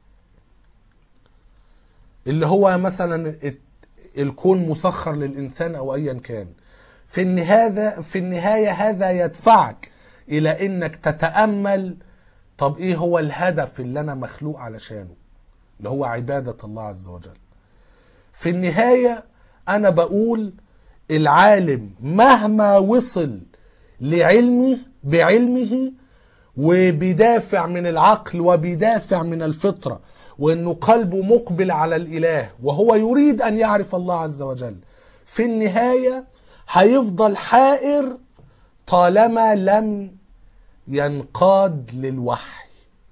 اللي هو مثلا الكون مسخر للانسان او ايا كان في النهاية في النهاية هذا يدفعك إلى إنك تتأمل طب إيه هو الهدف اللي أنا مخلوق علشانه اللي هو عبادة الله عز وجل في النهاية أنا بقول العالم مهما وصل لعلمه بعلمه وبيدافع من العقل وبيدافع من الفطرة وأنه قلبه مقبل على الإله وهو يريد أن يعرف الله عز وجل في النهاية هيفضل حائر طالما لم ينقاد للوحي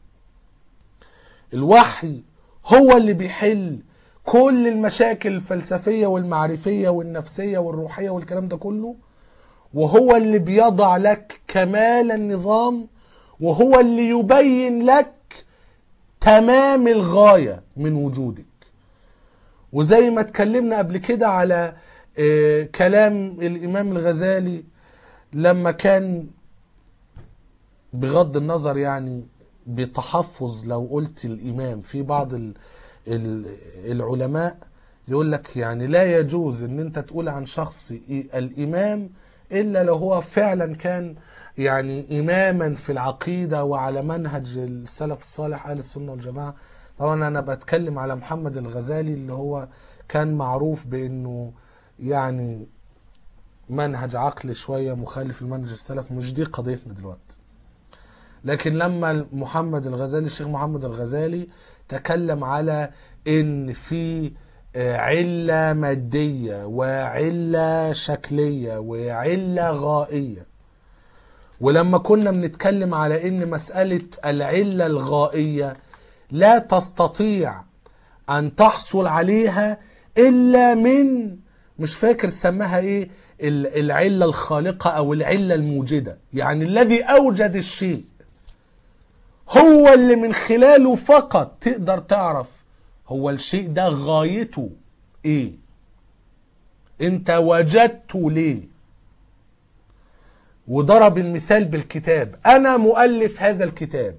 الوحي هو اللي بيحل كل المشاكل الفلسفية والمعرفية والنفسية والروحية والكلام ده كله وهو اللي بيضع لك كمال النظام وهو اللي يبين لك تمام الغاية من وجودك وزي ما اتكلمنا قبل كده على كلام الإمام الغزالي لما كان بغض النظر يعني بتحفظ لو قلت الإمام في بعض العلماء يقول لك يعني لا يجوز ان انت تقول عن شخص الإمام إلا لو هو فعلا كان يعني إماما في العقيدة وعلى منهج السلف الصالح أهل السنة والجماعة طبعا أنا بتكلم على محمد الغزالي اللي هو كان معروف بأنه يعني منهج عقلي شويه مخالف لمنهج السلف مش دي قضيتنا دلوقتي لكن لما محمد الغزالي الشيخ محمد الغزالي تكلم على ان في عله ماديه وعله شكليه وعله غائيه ولما كنا بنتكلم على ان مساله العله الغائيه لا تستطيع ان تحصل عليها الا من مش فاكر سماها ايه العلة الخالقة او العلة الموجدة يعني الذي اوجد الشيء هو اللي من خلاله فقط تقدر تعرف هو الشيء ده غايته ايه انت وجدت ليه وضرب المثال بالكتاب انا مؤلف هذا الكتاب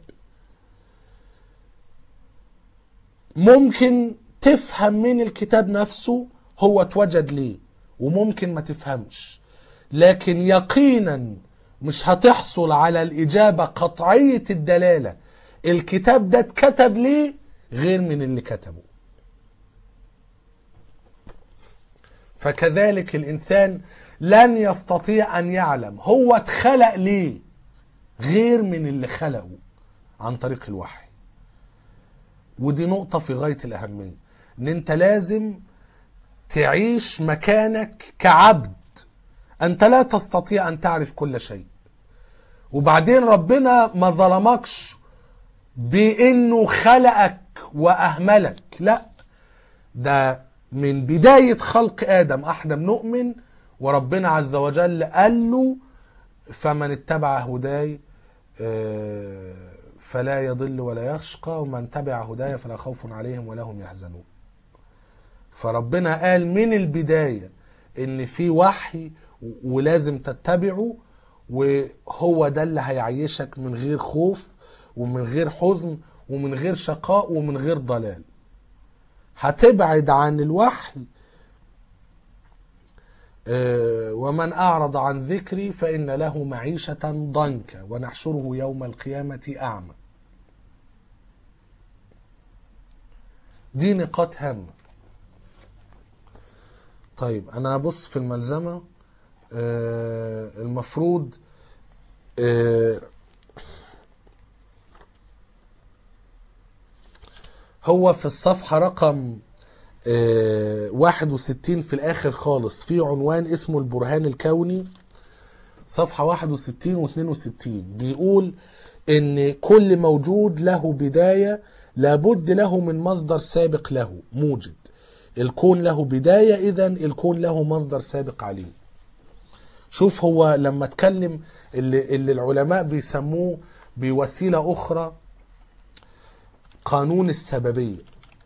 ممكن تفهم من الكتاب نفسه هو اتوجد ليه وممكن ما تفهمش لكن يقينا مش هتحصل على الإجابة قطعية الدلالة الكتاب ده اتكتب ليه غير من اللي كتبه فكذلك الإنسان لن يستطيع أن يعلم هو اتخلق ليه غير من اللي خلقه عن طريق الوحي ودي نقطة في غاية الأهمية إن أنت لازم تعيش مكانك كعبد أنت لا تستطيع أن تعرف كل شيء وبعدين ربنا ما ظلمكش بأنه خلقك وأهملك لا ده من بداية خلق آدم احنا بنؤمن وربنا عز وجل قال له فمن اتبع هداي آه، فلا يضل ولا يشقى ومن تبع هداي فلا خوف عليهم ولا هم يحزنون فربنا قال من البداية ان في وحي ولازم تتبعه وهو ده اللي هيعيشك من غير خوف ومن غير حزن ومن غير شقاء ومن غير ضلال هتبعد عن الوحي آه، ومن أعرض عن ذكري فإن له معيشة ضنكا ونحشره يوم القيامة أعمى دي نقاط هامة طيب أنا أبص في الملزمة آه، المفروض آه، هو في الصفحة رقم آه، 61 في الآخر خالص في عنوان اسمه البرهان الكوني صفحة 61 و 62 بيقول إن كل موجود له بداية لابد له من مصدر سابق له موجد الكون له بداية إذا الكون له مصدر سابق عليه شوف هو لما اتكلم اللي, اللي العلماء بيسموه بوسيلة أخرى قانون السببية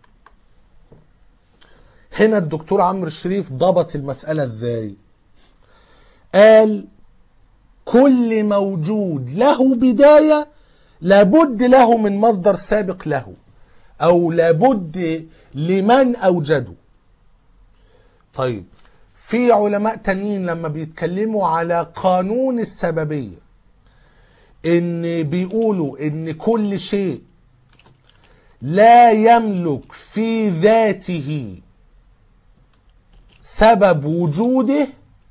هنا الدكتور عمرو الشريف ضبط المسألة ازاي قال كل موجود له بداية لابد له من مصدر سابق له او لابد لمن اوجده طيب في علماء تانيين لما بيتكلموا على قانون السببية ان بيقولوا ان كل شيء لا يملك في ذاته سبب وجوده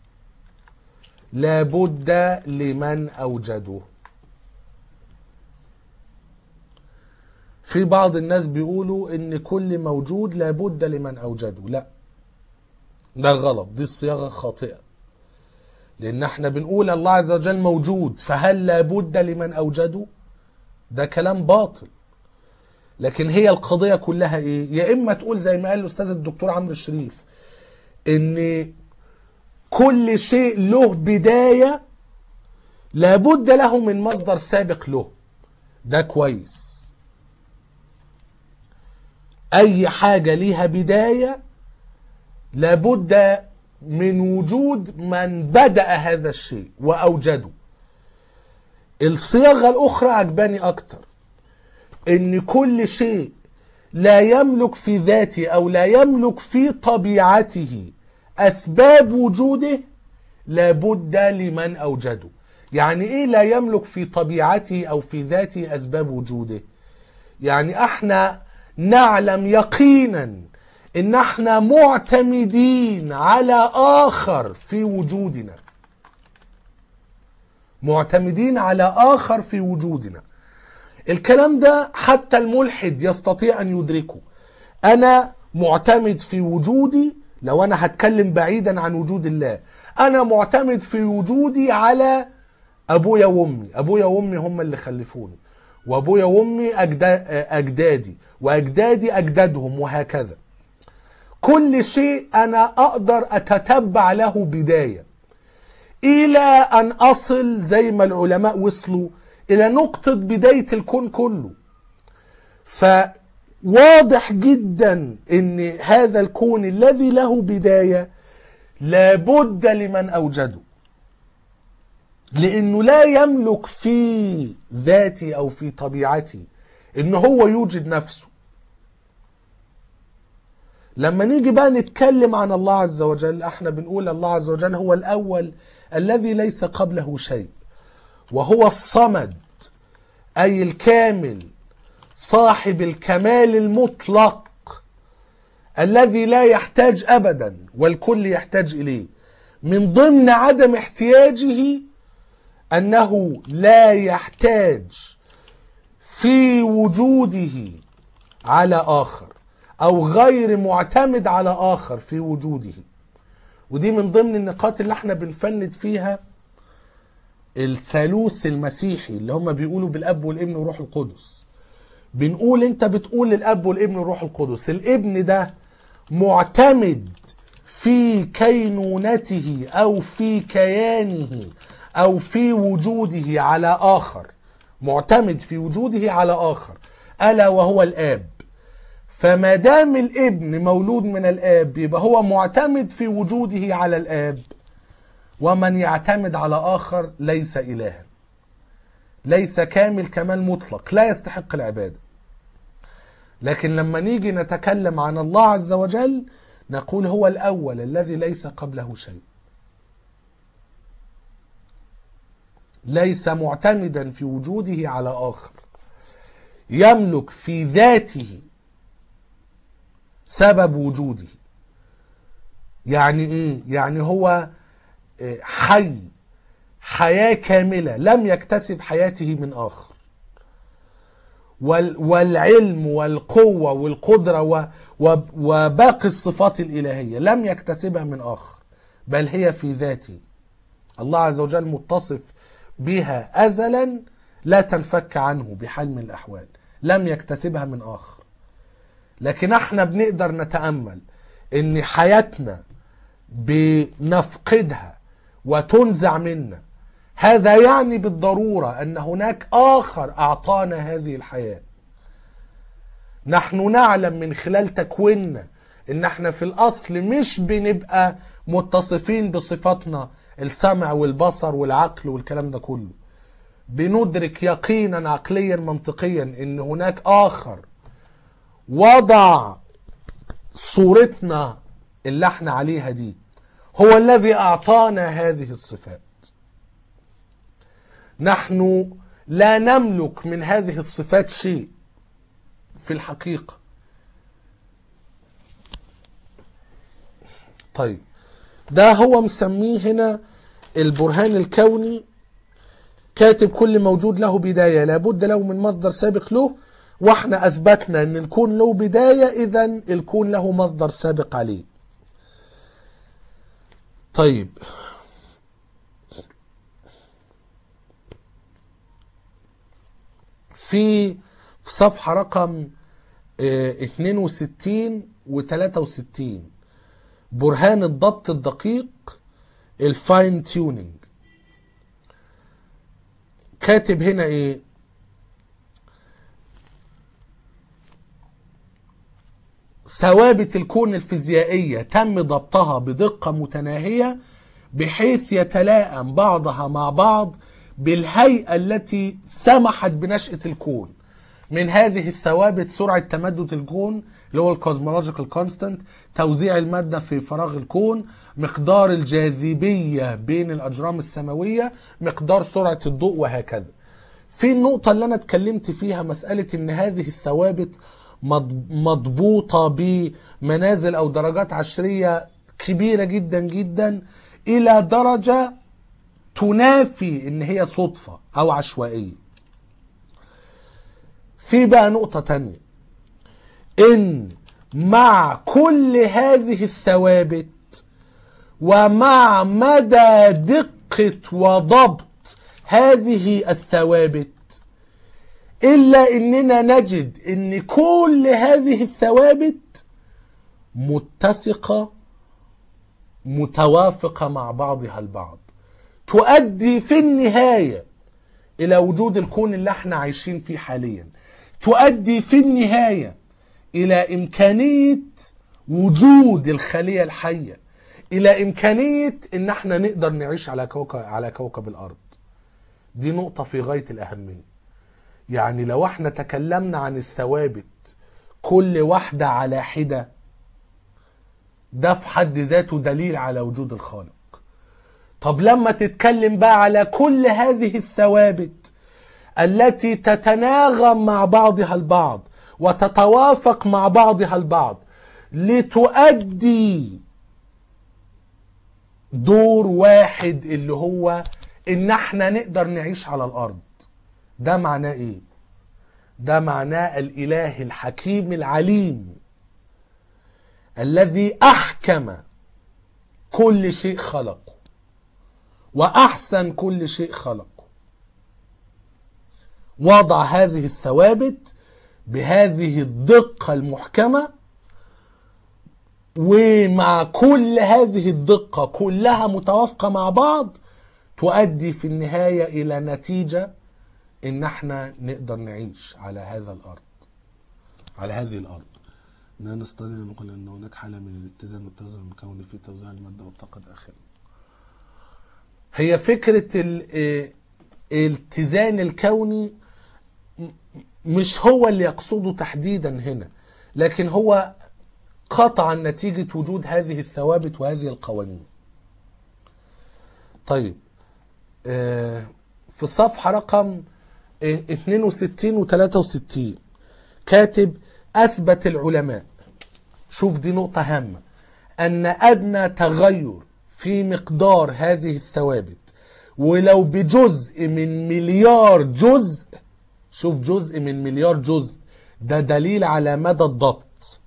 لابد لمن اوجده في بعض الناس بيقولوا ان كل موجود لابد لمن اوجده لا ده غلط دي الصياغه خاطئه لان احنا بنقول الله عز وجل موجود فهل لابد لمن اوجده ده كلام باطل لكن هي القضيه كلها ايه يا اما تقول زي ما قال الاستاذ الدكتور عمرو الشريف ان كل شيء له بدايه لابد له من مصدر سابق له ده كويس اي حاجه ليها بدايه لابد من وجود من بدا هذا الشيء واوجده الصياغه الاخرى عجباني اكتر ان كل شيء لا يملك في ذاته او لا يملك في طبيعته اسباب وجوده لابد لمن اوجده يعني ايه لا يملك في طبيعته او في ذاته اسباب وجوده يعني احنا نعلم يقينا ان احنا معتمدين على اخر في وجودنا معتمدين على اخر في وجودنا الكلام ده حتى الملحد يستطيع ان يدركه انا معتمد في وجودي لو انا هتكلم بعيدا عن وجود الله انا معتمد في وجودي على ابويا وامي ابويا وامي هم اللي خلفوني وابويا وامي أجدا- اجدادي واجدادي اجدادهم وهكذا كل شيء انا اقدر اتتبع له بدايه الى ان اصل زي ما العلماء وصلوا الى نقطه بدايه الكون كله فواضح جدا ان هذا الكون الذي له بدايه لابد لمن اوجده لانه لا يملك في ذاته او في طبيعته ان هو يوجد نفسه لما نيجي بقى نتكلم عن الله عز وجل احنا بنقول الله عز وجل هو الاول الذي ليس قبله شيء وهو الصمد اي الكامل صاحب الكمال المطلق الذي لا يحتاج ابدا والكل يحتاج اليه من ضمن عدم احتياجه انه لا يحتاج في وجوده على اخر او غير معتمد على اخر في وجوده ودي من ضمن النقاط اللي احنا بنفند فيها الثالوث المسيحي اللي هم بيقولوا بالاب والابن والروح القدس بنقول انت بتقول الاب والابن والروح القدس الابن ده معتمد في كينونته او في كيانه او في وجوده على اخر معتمد في وجوده على اخر الا وهو الاب فما دام الابن مولود من الاب يبقى هو معتمد في وجوده على الاب ومن يعتمد على اخر ليس الها ليس كامل كمال مطلق لا يستحق العباده لكن لما نيجي نتكلم عن الله عز وجل نقول هو الاول الذي ليس قبله شيء ليس معتمدا في وجوده على اخر يملك في ذاته سبب وجوده يعني ايه يعني هو حي حياه كامله لم يكتسب حياته من اخر والعلم والقوه والقدره وباقي الصفات الالهيه لم يكتسبها من اخر بل هي في ذاته الله عز وجل متصف بها ازلا لا تنفك عنه بحال من الاحوال لم يكتسبها من اخر لكن احنا بنقدر نتامل ان حياتنا بنفقدها وتنزع منا هذا يعني بالضروره ان هناك اخر اعطانا هذه الحياه نحن نعلم من خلال تكويننا ان احنا في الاصل مش بنبقى متصفين بصفاتنا السمع والبصر والعقل والكلام ده كله بندرك يقينا عقليا منطقيا ان هناك اخر وضع صورتنا اللي احنا عليها دي هو الذي اعطانا هذه الصفات نحن لا نملك من هذه الصفات شيء في الحقيقه طيب ده هو مسميه هنا البرهان الكوني كاتب كل موجود له بداية لابد له من مصدر سابق له واحنا اثبتنا ان الكون له بداية اذا الكون له مصدر سابق عليه طيب في في صفحة رقم 62 و 63 برهان الضبط الدقيق الفاين تيونينج كاتب هنا ايه ثوابت الكون الفيزيائية تم ضبطها بدقة متناهية بحيث يتلائم بعضها مع بعض بالهيئة التي سمحت بنشأة الكون من هذه الثوابت سرعة تمدد الكون اللي هو الكوزمولوجيكال كونستانت توزيع المادة في فراغ الكون مقدار الجاذبية بين الأجرام السماوية مقدار سرعة الضوء وهكذا في النقطة اللي أنا اتكلمت فيها مسألة إن هذه الثوابت مضبوطة بمنازل أو درجات عشرية كبيرة جدا جدا إلى درجة تنافي إن هي صدفة أو عشوائية في بقى نقطة تانية إن مع كل هذه الثوابت ومع مدى دقة وضبط هذه الثوابت إلا إننا نجد إن كل هذه الثوابت متسقة متوافقة مع بعضها البعض تؤدي في النهاية إلى وجود الكون اللي احنا عايشين فيه حاليا تؤدي في النهاية إلى إمكانية وجود الخلية الحية الى امكانيه ان احنا نقدر نعيش على كوكب على كوكب الارض دي نقطه في غايه الاهميه يعني لو احنا تكلمنا عن الثوابت كل واحده على حده ده في حد ذاته دليل على وجود الخالق طب لما تتكلم بقى على كل هذه الثوابت التي تتناغم مع بعضها البعض وتتوافق مع بعضها البعض لتؤدي دور واحد اللي هو ان احنا نقدر نعيش على الارض ده معناه ايه ده معناه الاله الحكيم العليم الذي احكم كل شيء خلقه واحسن كل شيء خلقه وضع هذه الثوابت بهذه الدقه المحكمه ومع كل هذه الدقه كلها متوافقه مع بعض تؤدي في النهايه الى نتيجه ان احنا نقدر نعيش على هذا الارض على هذه الارض لا نستطيع أن نقول أن هناك حالة من الاتزان والتوازن الكوني في توزيع المادة والطاقة داخل هي فكرة ال- آه، الاتزان الكوني م- مش هو اللي يقصده تحديدا هنا لكن هو قطعا نتيجة وجود هذه الثوابت وهذه القوانين طيب آه، في الصفحة رقم آه، 62 و 63 كاتب أثبت العلماء شوف دي نقطة هامة أن أدنى تغير في مقدار هذه الثوابت ولو بجزء من مليار جزء شوف جزء من مليار جزء ده دليل على مدى الضبط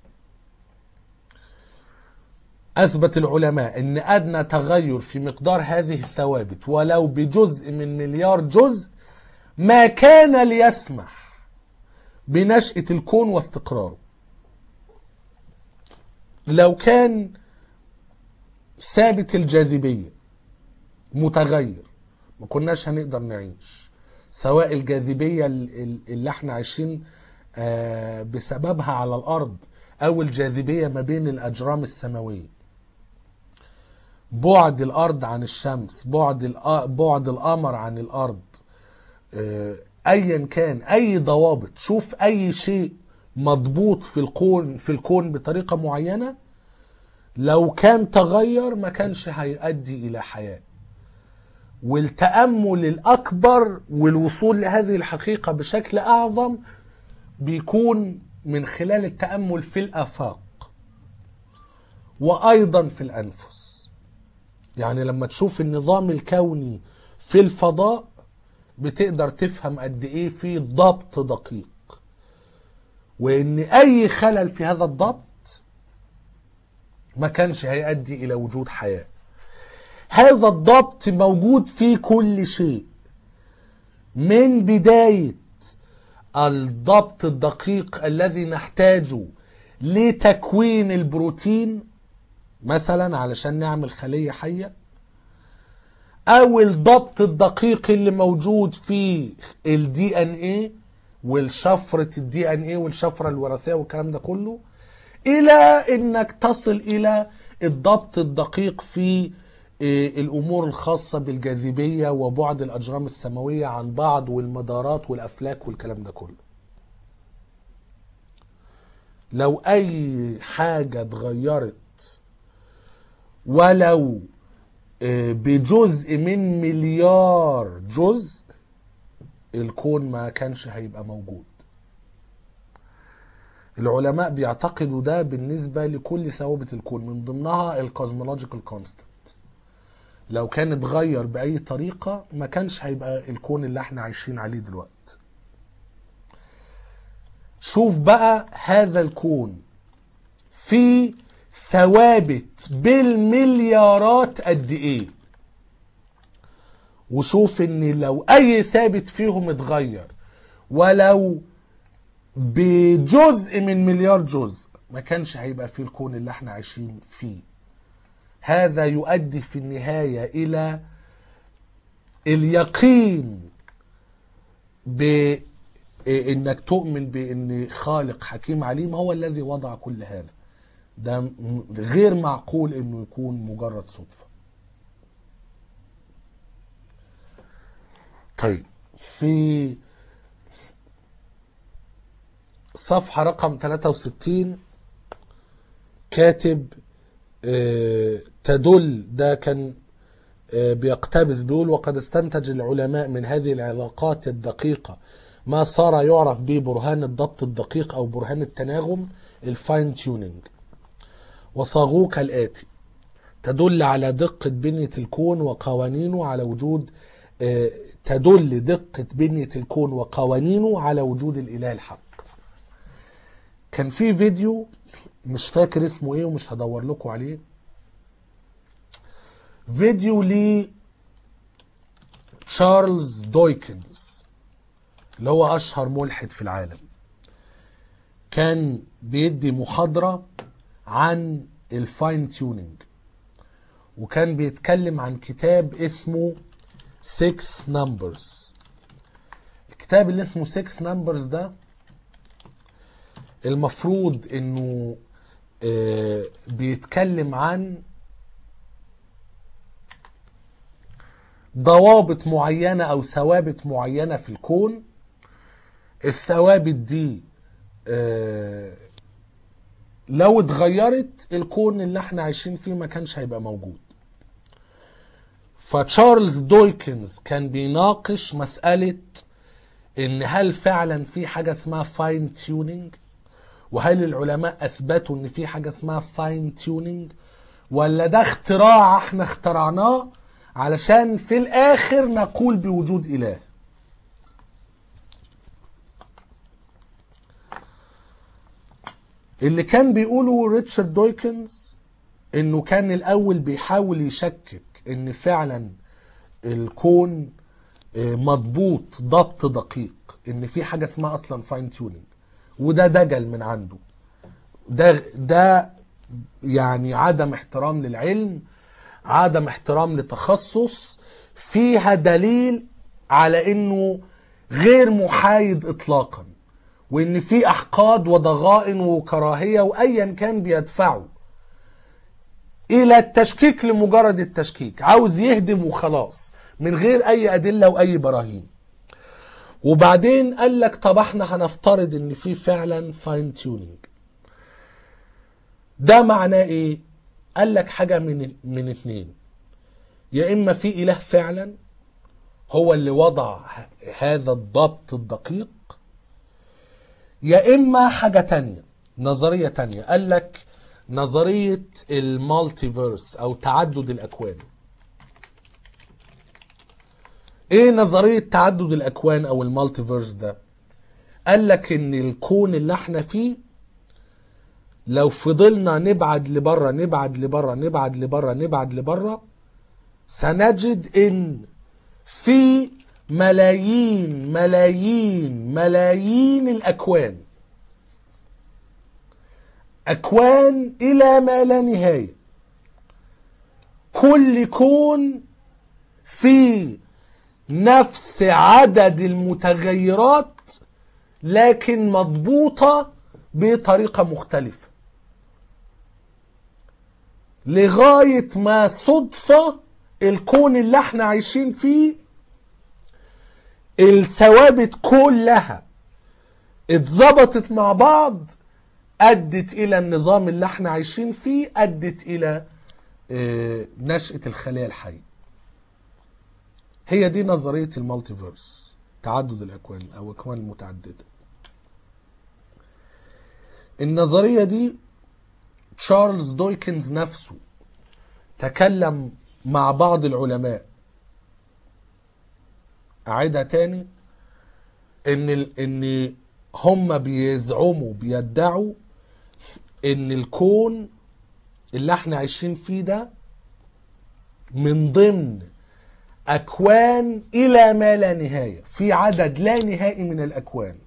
أثبت العلماء أن أدنى تغير في مقدار هذه الثوابت ولو بجزء من مليار جزء ما كان ليسمح بنشأة الكون واستقراره لو كان ثابت الجاذبية متغير ما كناش هنقدر نعيش سواء الجاذبية ال- ال- اللي احنا عايشين آه، بسببها على الأرض أو الجاذبية ما بين الأجرام السماوية بعد الأرض عن الشمس بعد الأ- بعد القمر عن الأرض آه، ايا كان اي ضوابط شوف اي شيء مضبوط في الكون في الكون بطريقه معينه لو كان تغير ما كانش هيؤدي الى حياه والتامل الاكبر والوصول لهذه الحقيقه بشكل اعظم بيكون من خلال التامل في الافاق وايضا في الانفس يعني لما تشوف النظام الكوني في الفضاء بتقدر تفهم قد ايه في ضبط دقيق وان اي خلل في هذا الضبط ما كانش هيؤدي الى وجود حياه هذا الضبط موجود في كل شيء من بدايه الضبط الدقيق الذي نحتاجه لتكوين البروتين مثلا علشان نعمل خليه حيه او الضبط الدقيق اللي موجود في الدي ان ايه والشفرة الدي ان ايه والشفرة الوراثية والكلام ده كله الى انك تصل الى الضبط الدقيق في إيه، الامور الخاصة بالجاذبية وبعد الاجرام السماوية عن بعض والمدارات والافلاك والكلام ده كله لو اي حاجة اتغيرت ولو آه، بجزء من مليار جزء الكون ما كانش هيبقى موجود العلماء بيعتقدوا ده بالنسبة لكل ثوابت الكون من ضمنها الكوزمولوجيكال كونستانت لو كان اتغير بأي طريقة ما كانش هيبقى الكون اللي احنا عايشين عليه دلوقتي شوف بقى هذا الكون في ثوابت بالمليارات قد ايه وشوف ان لو اي ثابت فيهم اتغير ولو بجزء من مليار جزء ما كانش هيبقى فيه الكون اللي احنا عايشين فيه هذا يؤدي في النهاية الى اليقين بانك تؤمن بان خالق حكيم عليم هو الذي وضع كل هذا ده م- غير معقول انه يكون مجرد صدفة طيب في صفحة رقم 63 كاتب آه، تدل ده كان آه، بيقتبس بيقول وقد استنتج العلماء من هذه العلاقات الدقيقة ما صار يعرف به برهان الضبط الدقيق أو برهان التناغم الفاين تيونينج وصاغوه كالآتي تدل على دقة بنية الكون وقوانينه على وجود آه، تدل دقة بنية الكون وقوانينه على وجود الإله الحق كان في فيديو مش فاكر اسمه ايه ومش هدور لكم عليه فيديو ل تشارلز دويكنز اللي هو اشهر ملحد في العالم كان بيدي محاضرة عن الفاين تيونينج وكان بيتكلم عن كتاب اسمه 6 نمبرز الكتاب اللي اسمه 6 نمبرز ده المفروض انه آه، بيتكلم عن ضوابط معينة او ثوابت معينة في الكون الثوابت دي آه، لو اتغيرت الكون اللي احنا عايشين فيه ما كانش هيبقى موجود فتشارلز دويكنز كان بيناقش مسألة ان هل فعلا في حاجة اسمها فاين تيونينج وهل العلماء اثبتوا ان في حاجة اسمها فاين تيونينج ولا ده اختراع احنا اخترعناه علشان في الاخر نقول بوجود اله اللي كان بيقوله ريتشارد دويكنز انه كان الاول بيحاول يشكك ان فعلا الكون آه، مضبوط ضبط دقيق ان في حاجه اسمها اصلا فاين تيونينج وده دجل من عنده ده ده يعني عدم احترام للعلم عدم احترام لتخصص فيها دليل على انه غير محايد اطلاقا وان في احقاد وضغائن وكراهيه وايا كان بيدفعه الى التشكيك لمجرد التشكيك عاوز يهدم وخلاص من غير اي ادله واي براهين وبعدين قال لك طب احنا هنفترض ان في فعلا فاين تيونينج ده معناه ايه قال لك حاجه من من اتنين يا اما في اله فعلا هو اللي وضع ه- هذا الضبط الدقيق يا اما حاجه تانية نظريه تانية قال لك نظريه المالتيفيرس او تعدد الاكوان ايه نظريه تعدد الاكوان او المالتيفيرس ده قال لك ان الكون اللي احنا فيه لو فضلنا نبعد لبره نبعد لبره نبعد لبره نبعد لبره سنجد ان في ملايين ملايين ملايين الاكوان اكوان الى ما لا نهايه كل كون في نفس عدد المتغيرات لكن مضبوطه بطريقه مختلفه لغايه ما صدفه الكون اللي احنا عايشين فيه الثوابت كلها اتظبطت مع بعض ادت الى النظام اللي احنا عايشين فيه ادت الى آه، نشأة الخلايا الحية هي دي نظرية المالتيفيرس تعدد الأكوان أو أكوان المتعددة النظرية دي تشارلز دويكنز نفسه تكلم مع بعض العلماء أعيدها تاني إن ال... إن هم بيزعموا بيدعوا إن الكون اللي احنا عايشين فيه ده من ضمن أكوان إلى ما لا نهاية في عدد لا نهائي من الأكوان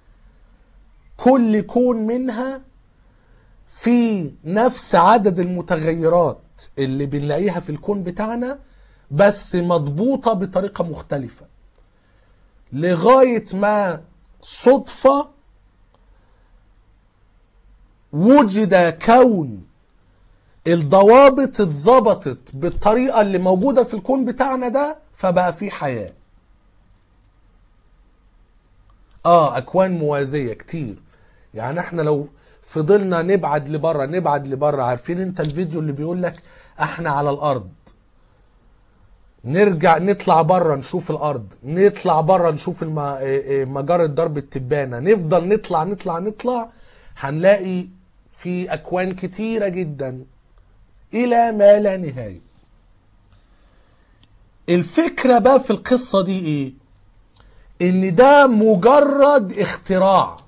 كل كون منها في نفس عدد المتغيرات اللي بنلاقيها في الكون بتاعنا بس مضبوطة بطريقة مختلفة لغاية ما صدفة وجد كون الضوابط اتظبطت بالطريقة اللي موجودة في الكون بتاعنا ده فبقى في حياة اه اكوان موازية كتير يعني احنا لو فضلنا نبعد لبره نبعد لبره عارفين انت الفيديو اللي بيقول لك احنا على الارض نرجع نطلع بره نشوف الارض نطلع بره نشوف الم... إيه إيه مجرة درب التبانة نفضل نطلع نطلع نطلع هنلاقي في اكوان كتيرة جدا الى ما لا نهاية الفكرة بقى في القصة دي ايه ان ده مجرد اختراع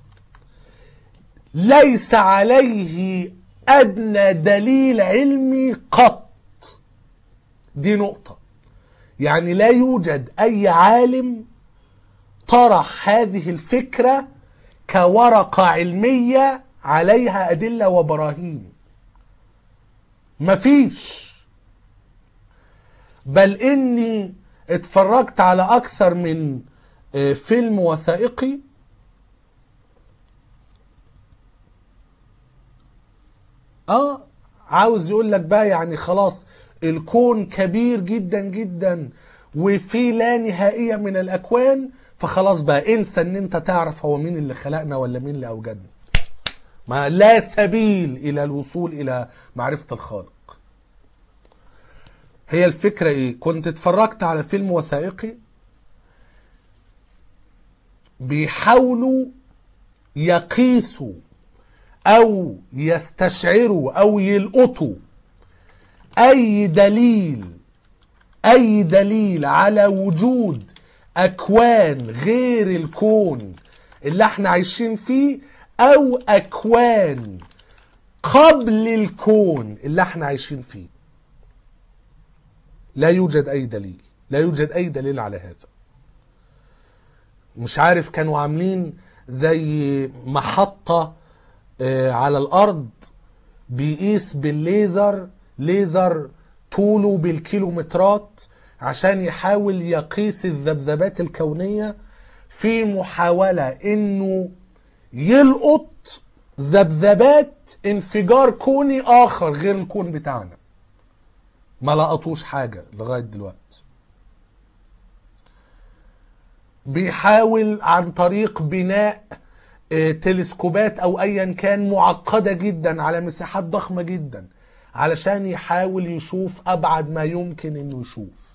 ليس عليه ادنى دليل علمي قط دي نقطة يعني لا يوجد اي عالم طرح هذه الفكرة كورقة علمية عليها ادلة وبراهين مفيش بل اني اتفرجت على اكثر من آه، فيلم وثائقي اه عاوز يقول لك بقى يعني خلاص الكون كبير جدا جدا وفي لا نهائية من الأكوان فخلاص بقى انسى ان انت تعرف هو مين اللي خلقنا ولا مين اللي أوجدنا ما لا سبيل إلى الوصول إلى معرفة الخالق هي الفكرة ايه كنت اتفرجت على فيلم وثائقي بيحاولوا يقيسوا او يستشعروا او يلقطوا اي دليل اي دليل على وجود اكوان غير الكون اللي احنا عايشين فيه او اكوان قبل الكون اللي احنا عايشين فيه لا يوجد اي دليل لا يوجد اي دليل على هذا مش عارف كانوا عاملين زي محطة آه، على الارض بيقيس بالليزر ليزر طوله بالكيلومترات عشان يحاول يقيس الذبذبات الكونية في محاولة انه يلقط ذبذبات انفجار كوني اخر غير الكون بتاعنا ما لقطوش حاجة لغاية دلوقتي بيحاول عن طريق بناء آه، تلسكوبات او ايا كان معقدة جدا على مساحات ضخمة جدا علشان يحاول يشوف ابعد ما يمكن انه يشوف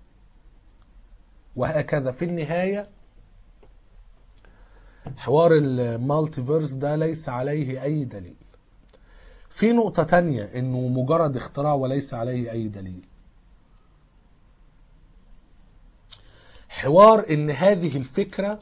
وهكذا في النهاية حوار المالتيفيرس ده ليس عليه اي دليل في نقطة تانية انه مجرد اختراع وليس عليه اي دليل حوار ان هذه الفكرة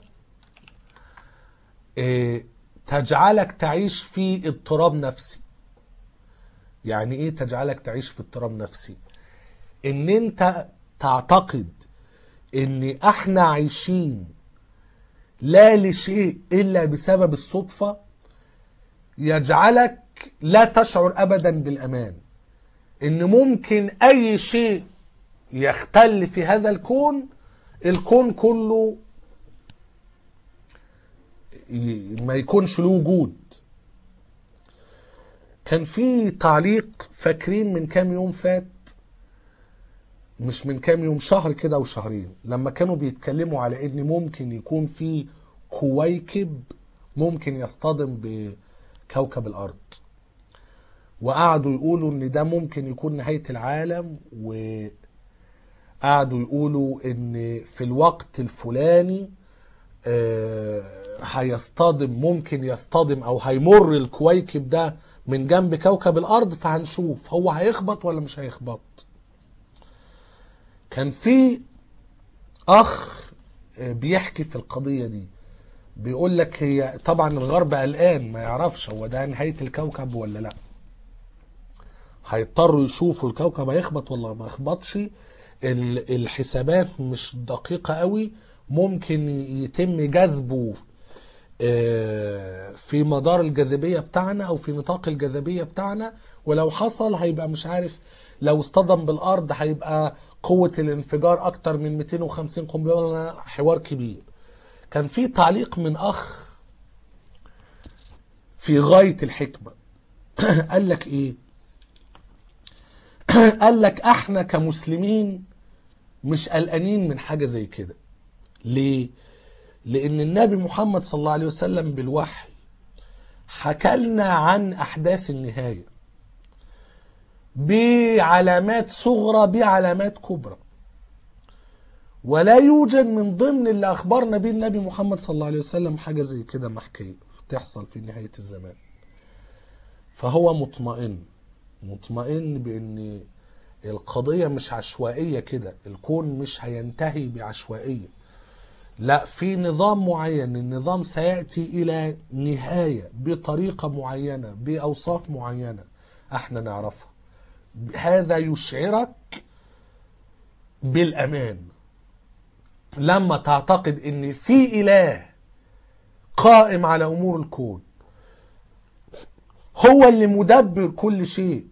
آه، تجعلك تعيش في اضطراب نفسي يعني ايه تجعلك تعيش في اضطراب نفسي ان انت تعتقد ان احنا عايشين لا لشيء الا بسبب الصدفة يجعلك لا تشعر ابدا بالامان ان ممكن اي شيء يختل في هذا الكون الكون كله ي- ما يكونش له وجود كان في تعليق فاكرين من كام يوم فات مش من كام يوم شهر كده او شهرين لما كانوا بيتكلموا على ان ممكن يكون في كويكب ممكن يصطدم بكوكب الارض وقعدوا يقولوا ان ده ممكن يكون نهاية العالم وقعدوا يقولوا ان في الوقت الفلاني آه، هيصطدم ممكن يصطدم او هيمر الكويكب ده من جنب كوكب الارض فهنشوف هو هيخبط ولا مش هيخبط كان في اخ آه، بيحكي في القضية دي بيقول لك هي طبعا الغرب قلقان ما يعرفش هو ده نهاية الكوكب ولا لا هيضطروا يشوفوا الكوكب هيخبط ولا ما يخبطش ال- الحسابات مش دقيقة قوي ممكن يتم جذبه آه، في مدار الجاذبية بتاعنا او في نطاق الجاذبية بتاعنا ولو حصل هيبقى مش عارف لو اصطدم بالارض هيبقى قوة الانفجار اكتر من 250 قنبلة حوار كبير كان في تعليق من اخ في غاية الحكمة قال لك ايه قال لك احنا كمسلمين مش قلقانين من حاجة زي كده ليه؟ لأن النبي محمد صلى الله عليه وسلم بالوحي حكى لنا عن أحداث النهاية بعلامات صغرى بعلامات كبرى ولا يوجد من ضمن اللي أخبرنا به النبي محمد صلى الله عليه وسلم حاجة زي كده محكية تحصل في نهاية الزمان فهو مطمئن مطمئن بأن القضية مش عشوائية كده الكون مش هينتهي بعشوائية لا في نظام معين النظام سيأتي إلى نهاية بطريقة معينة بأوصاف معينة احنا نعرفها هذا يشعرك بالأمان لما تعتقد ان في إله قائم على أمور الكون هو اللي مدبر كل شيء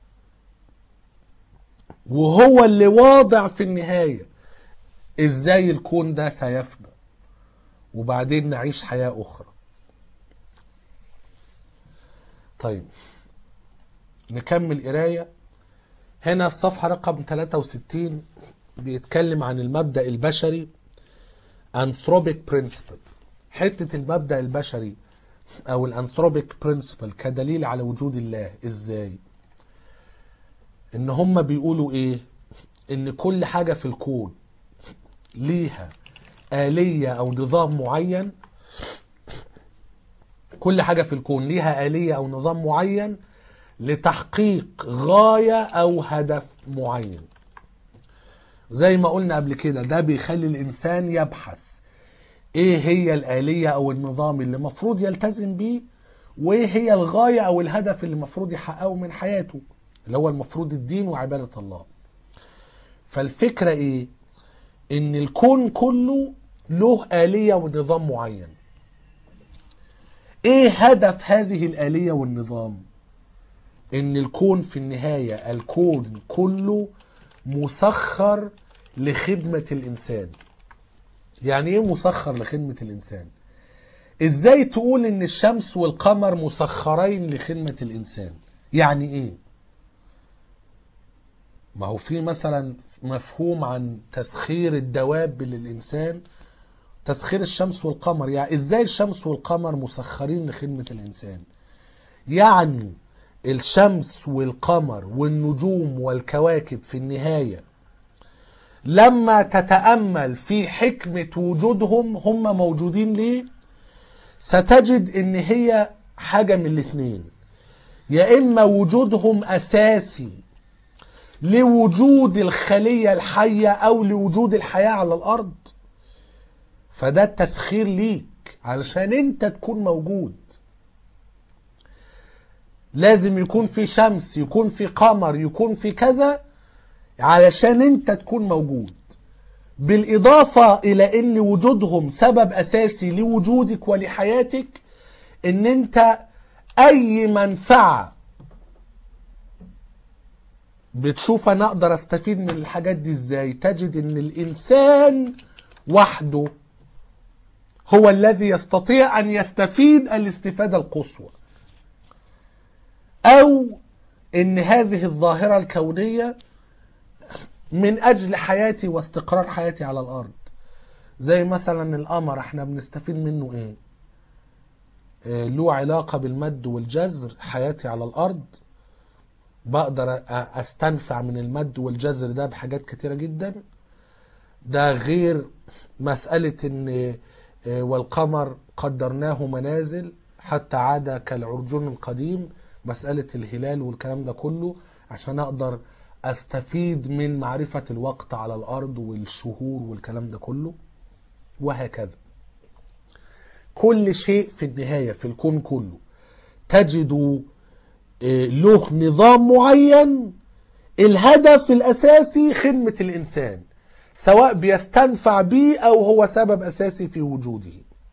وهو اللي واضع في النهاية ازاي الكون ده سيفنى وبعدين نعيش حياة أخرى طيب نكمل قراية هنا الصفحة رقم 63 بيتكلم عن المبدأ البشري anthropic principle حتة المبدأ البشري أو الانثروبيك برنسبل كدليل على وجود الله إزاي إن هم بيقولوا إيه إن كل حاجة في الكون ليها آلية أو نظام معين كل حاجة في الكون ليها آلية أو نظام معين لتحقيق غاية أو هدف معين زي ما قلنا قبل كده ده بيخلي الإنسان يبحث إيه هي الآلية أو النظام اللي المفروض يلتزم بيه وإيه هي الغاية أو الهدف اللي المفروض يحققه من حياته اللي هو المفروض الدين وعبادة الله فالفكرة إيه ان الكون كله له آلية ونظام معين ايه هدف هذه الآلية والنظام ان الكون في النهاية الكون كله مسخر لخدمة الانسان يعني ايه مسخر لخدمة الانسان ازاي تقول ان الشمس والقمر مسخرين لخدمة الانسان يعني ايه ما هو في مثلا مفهوم عن تسخير الدواب للإنسان تسخير الشمس والقمر يعني إزاي الشمس والقمر مسخرين لخدمة الإنسان يعني الشمس والقمر والنجوم والكواكب في النهاية لما تتأمل في حكمة وجودهم هم موجودين ليه ستجد ان هي حاجة من الاتنين يا اما وجودهم اساسي لوجود الخلية الحية أو لوجود الحياة على الأرض فده التسخير ليك علشان أنت تكون موجود لازم يكون في شمس يكون في قمر يكون في كذا علشان أنت تكون موجود بالإضافة إلى أن وجودهم سبب أساسي لوجودك ولحياتك أن أنت أي منفعة بتشوف انا اقدر استفيد من الحاجات دي ازاي تجد ان الانسان وحده هو الذي يستطيع ان يستفيد الاستفادة القصوى او ان هذه الظاهرة الكونية من اجل حياتي واستقرار حياتي على الارض زي مثلا القمر احنا بنستفيد منه ايه آه، له علاقة بالمد والجزر حياتي على الارض بقدر استنفع من المد والجزر ده بحاجات كتيرة جدا ده غير مسألة ان والقمر قدرناه منازل حتى عاد كالعرجون القديم مسألة الهلال والكلام ده كله عشان اقدر استفيد من معرفة الوقت على الارض والشهور والكلام ده كله وهكذا كل شيء في النهاية في الكون كله تجد له نظام معين الهدف الأساسي خدمة الإنسان سواء بيستنفع بيه أو هو سبب أساسي في وجوده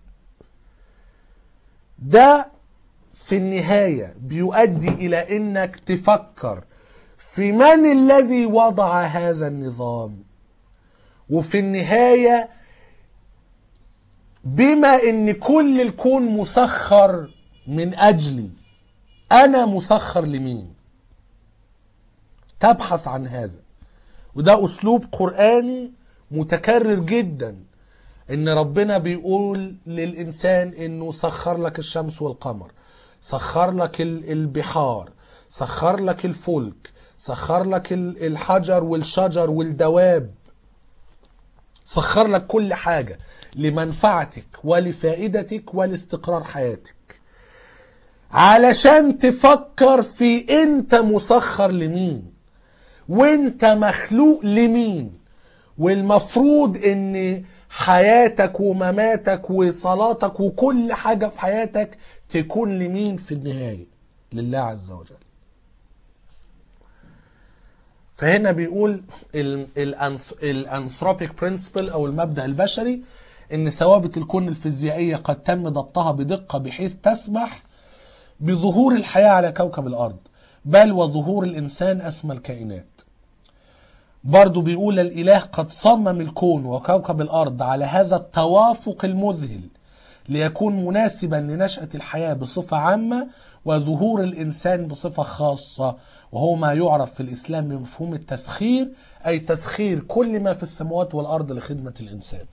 ده في النهاية بيؤدي إلى أنك تفكر في من الذي وضع هذا النظام وفي النهاية بما أن كل الكون مسخر من أجلي انا مسخر لمين تبحث عن هذا وده اسلوب قراني متكرر جدا ان ربنا بيقول للانسان انه سخر لك الشمس والقمر سخر لك ال- البحار سخر لك الفلك سخر لك ال- الحجر والشجر والدواب سخر لك كل حاجة لمنفعتك ولفائدتك ولاستقرار حياتك علشان تفكر في انت مسخر لمين وانت مخلوق لمين والمفروض ان حياتك ومماتك وصلاتك وكل حاجة في حياتك تكون لمين في النهاية لله عز وجل فهنا بيقول الانثروبيك برنسبل او المبدا البشري ان ثوابت الكون الفيزيائيه قد تم ضبطها بدقه بحيث تسمح بظهور الحياه على كوكب الارض بل وظهور الانسان اسمى الكائنات برضو بيقول الاله قد صمم الكون وكوكب الارض على هذا التوافق المذهل ليكون مناسبا لنشأة الحياة بصفة عامة وظهور الإنسان بصفة خاصة وهو ما يعرف في الإسلام بمفهوم التسخير أي تسخير كل ما في السماوات والأرض لخدمة الإنسان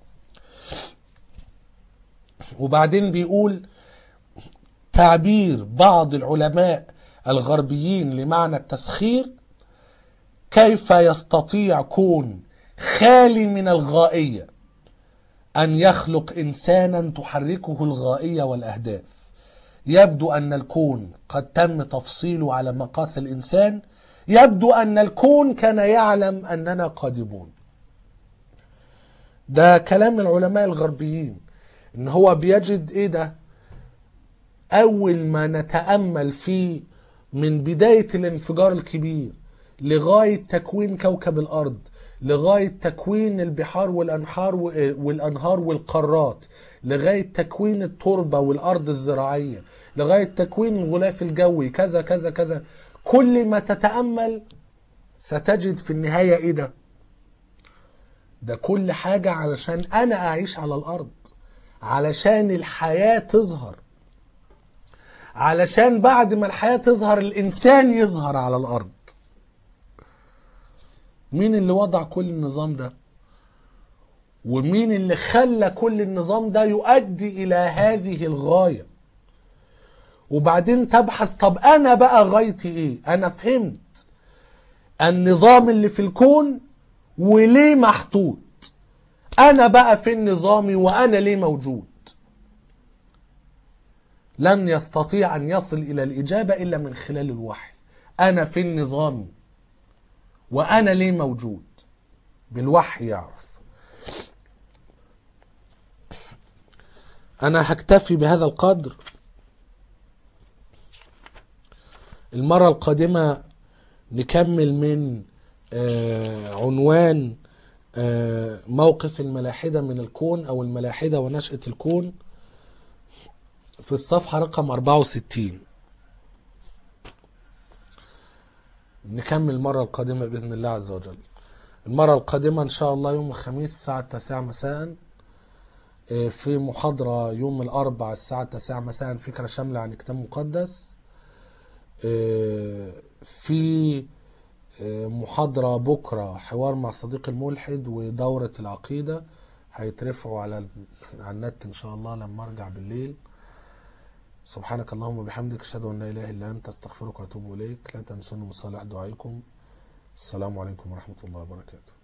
وبعدين بيقول تعبير بعض العلماء الغربيين لمعنى التسخير كيف يستطيع كون خالي من الغائية أن يخلق إنسانا تحركه الغائية والأهداف يبدو أن الكون قد تم تفصيله على مقاس الإنسان يبدو أن الكون كان يعلم أننا قادمون ده كلام العلماء الغربيين ان هو بيجد ايه ده اول ما نتامل فيه من بدايه الانفجار الكبير لغايه تكوين كوكب الارض لغايه تكوين البحار والانهار والانهار والقارات لغايه تكوين التربه والارض الزراعيه لغايه تكوين الغلاف الجوي كذا كذا كذا كل ما تتامل ستجد في النهايه ايه ده ده كل حاجه علشان انا اعيش على الارض علشان الحياه تظهر علشان بعد ما الحياه تظهر الانسان يظهر على الارض مين اللي وضع كل النظام ده ومين اللي خلى كل النظام ده يؤدي الى هذه الغايه وبعدين تبحث طب انا بقى غايتي ايه انا فهمت النظام اللي في الكون وليه محطوط انا بقى في النظام وانا ليه موجود لن يستطيع ان يصل الى الاجابه الا من خلال الوحي انا في النظام وانا ليه موجود بالوحي يعرف انا هكتفي بهذا القدر المره القادمه نكمل من آه عنوان آه موقف الملاحده من الكون او الملاحده ونشاه الكون في الصفحه رقم 64 نكمل المرة القادمة بإذن الله عز وجل المرة القادمة إن شاء الله يوم الخميس الساعة التاسعة مساء في محاضرة يوم الأربع الساعة التاسعة مساء فكرة شاملة عن كتاب مقدس في محاضرة بكرة حوار مع صديق الملحد ودورة العقيدة هيترفعوا على على النت إن شاء الله لما أرجع بالليل سبحانك اللهم وبحمدك اشهد ان لا اله الا انت استغفرك واتوب اليك لا تنسوني من صالح دعائكم السلام عليكم ورحمه الله وبركاته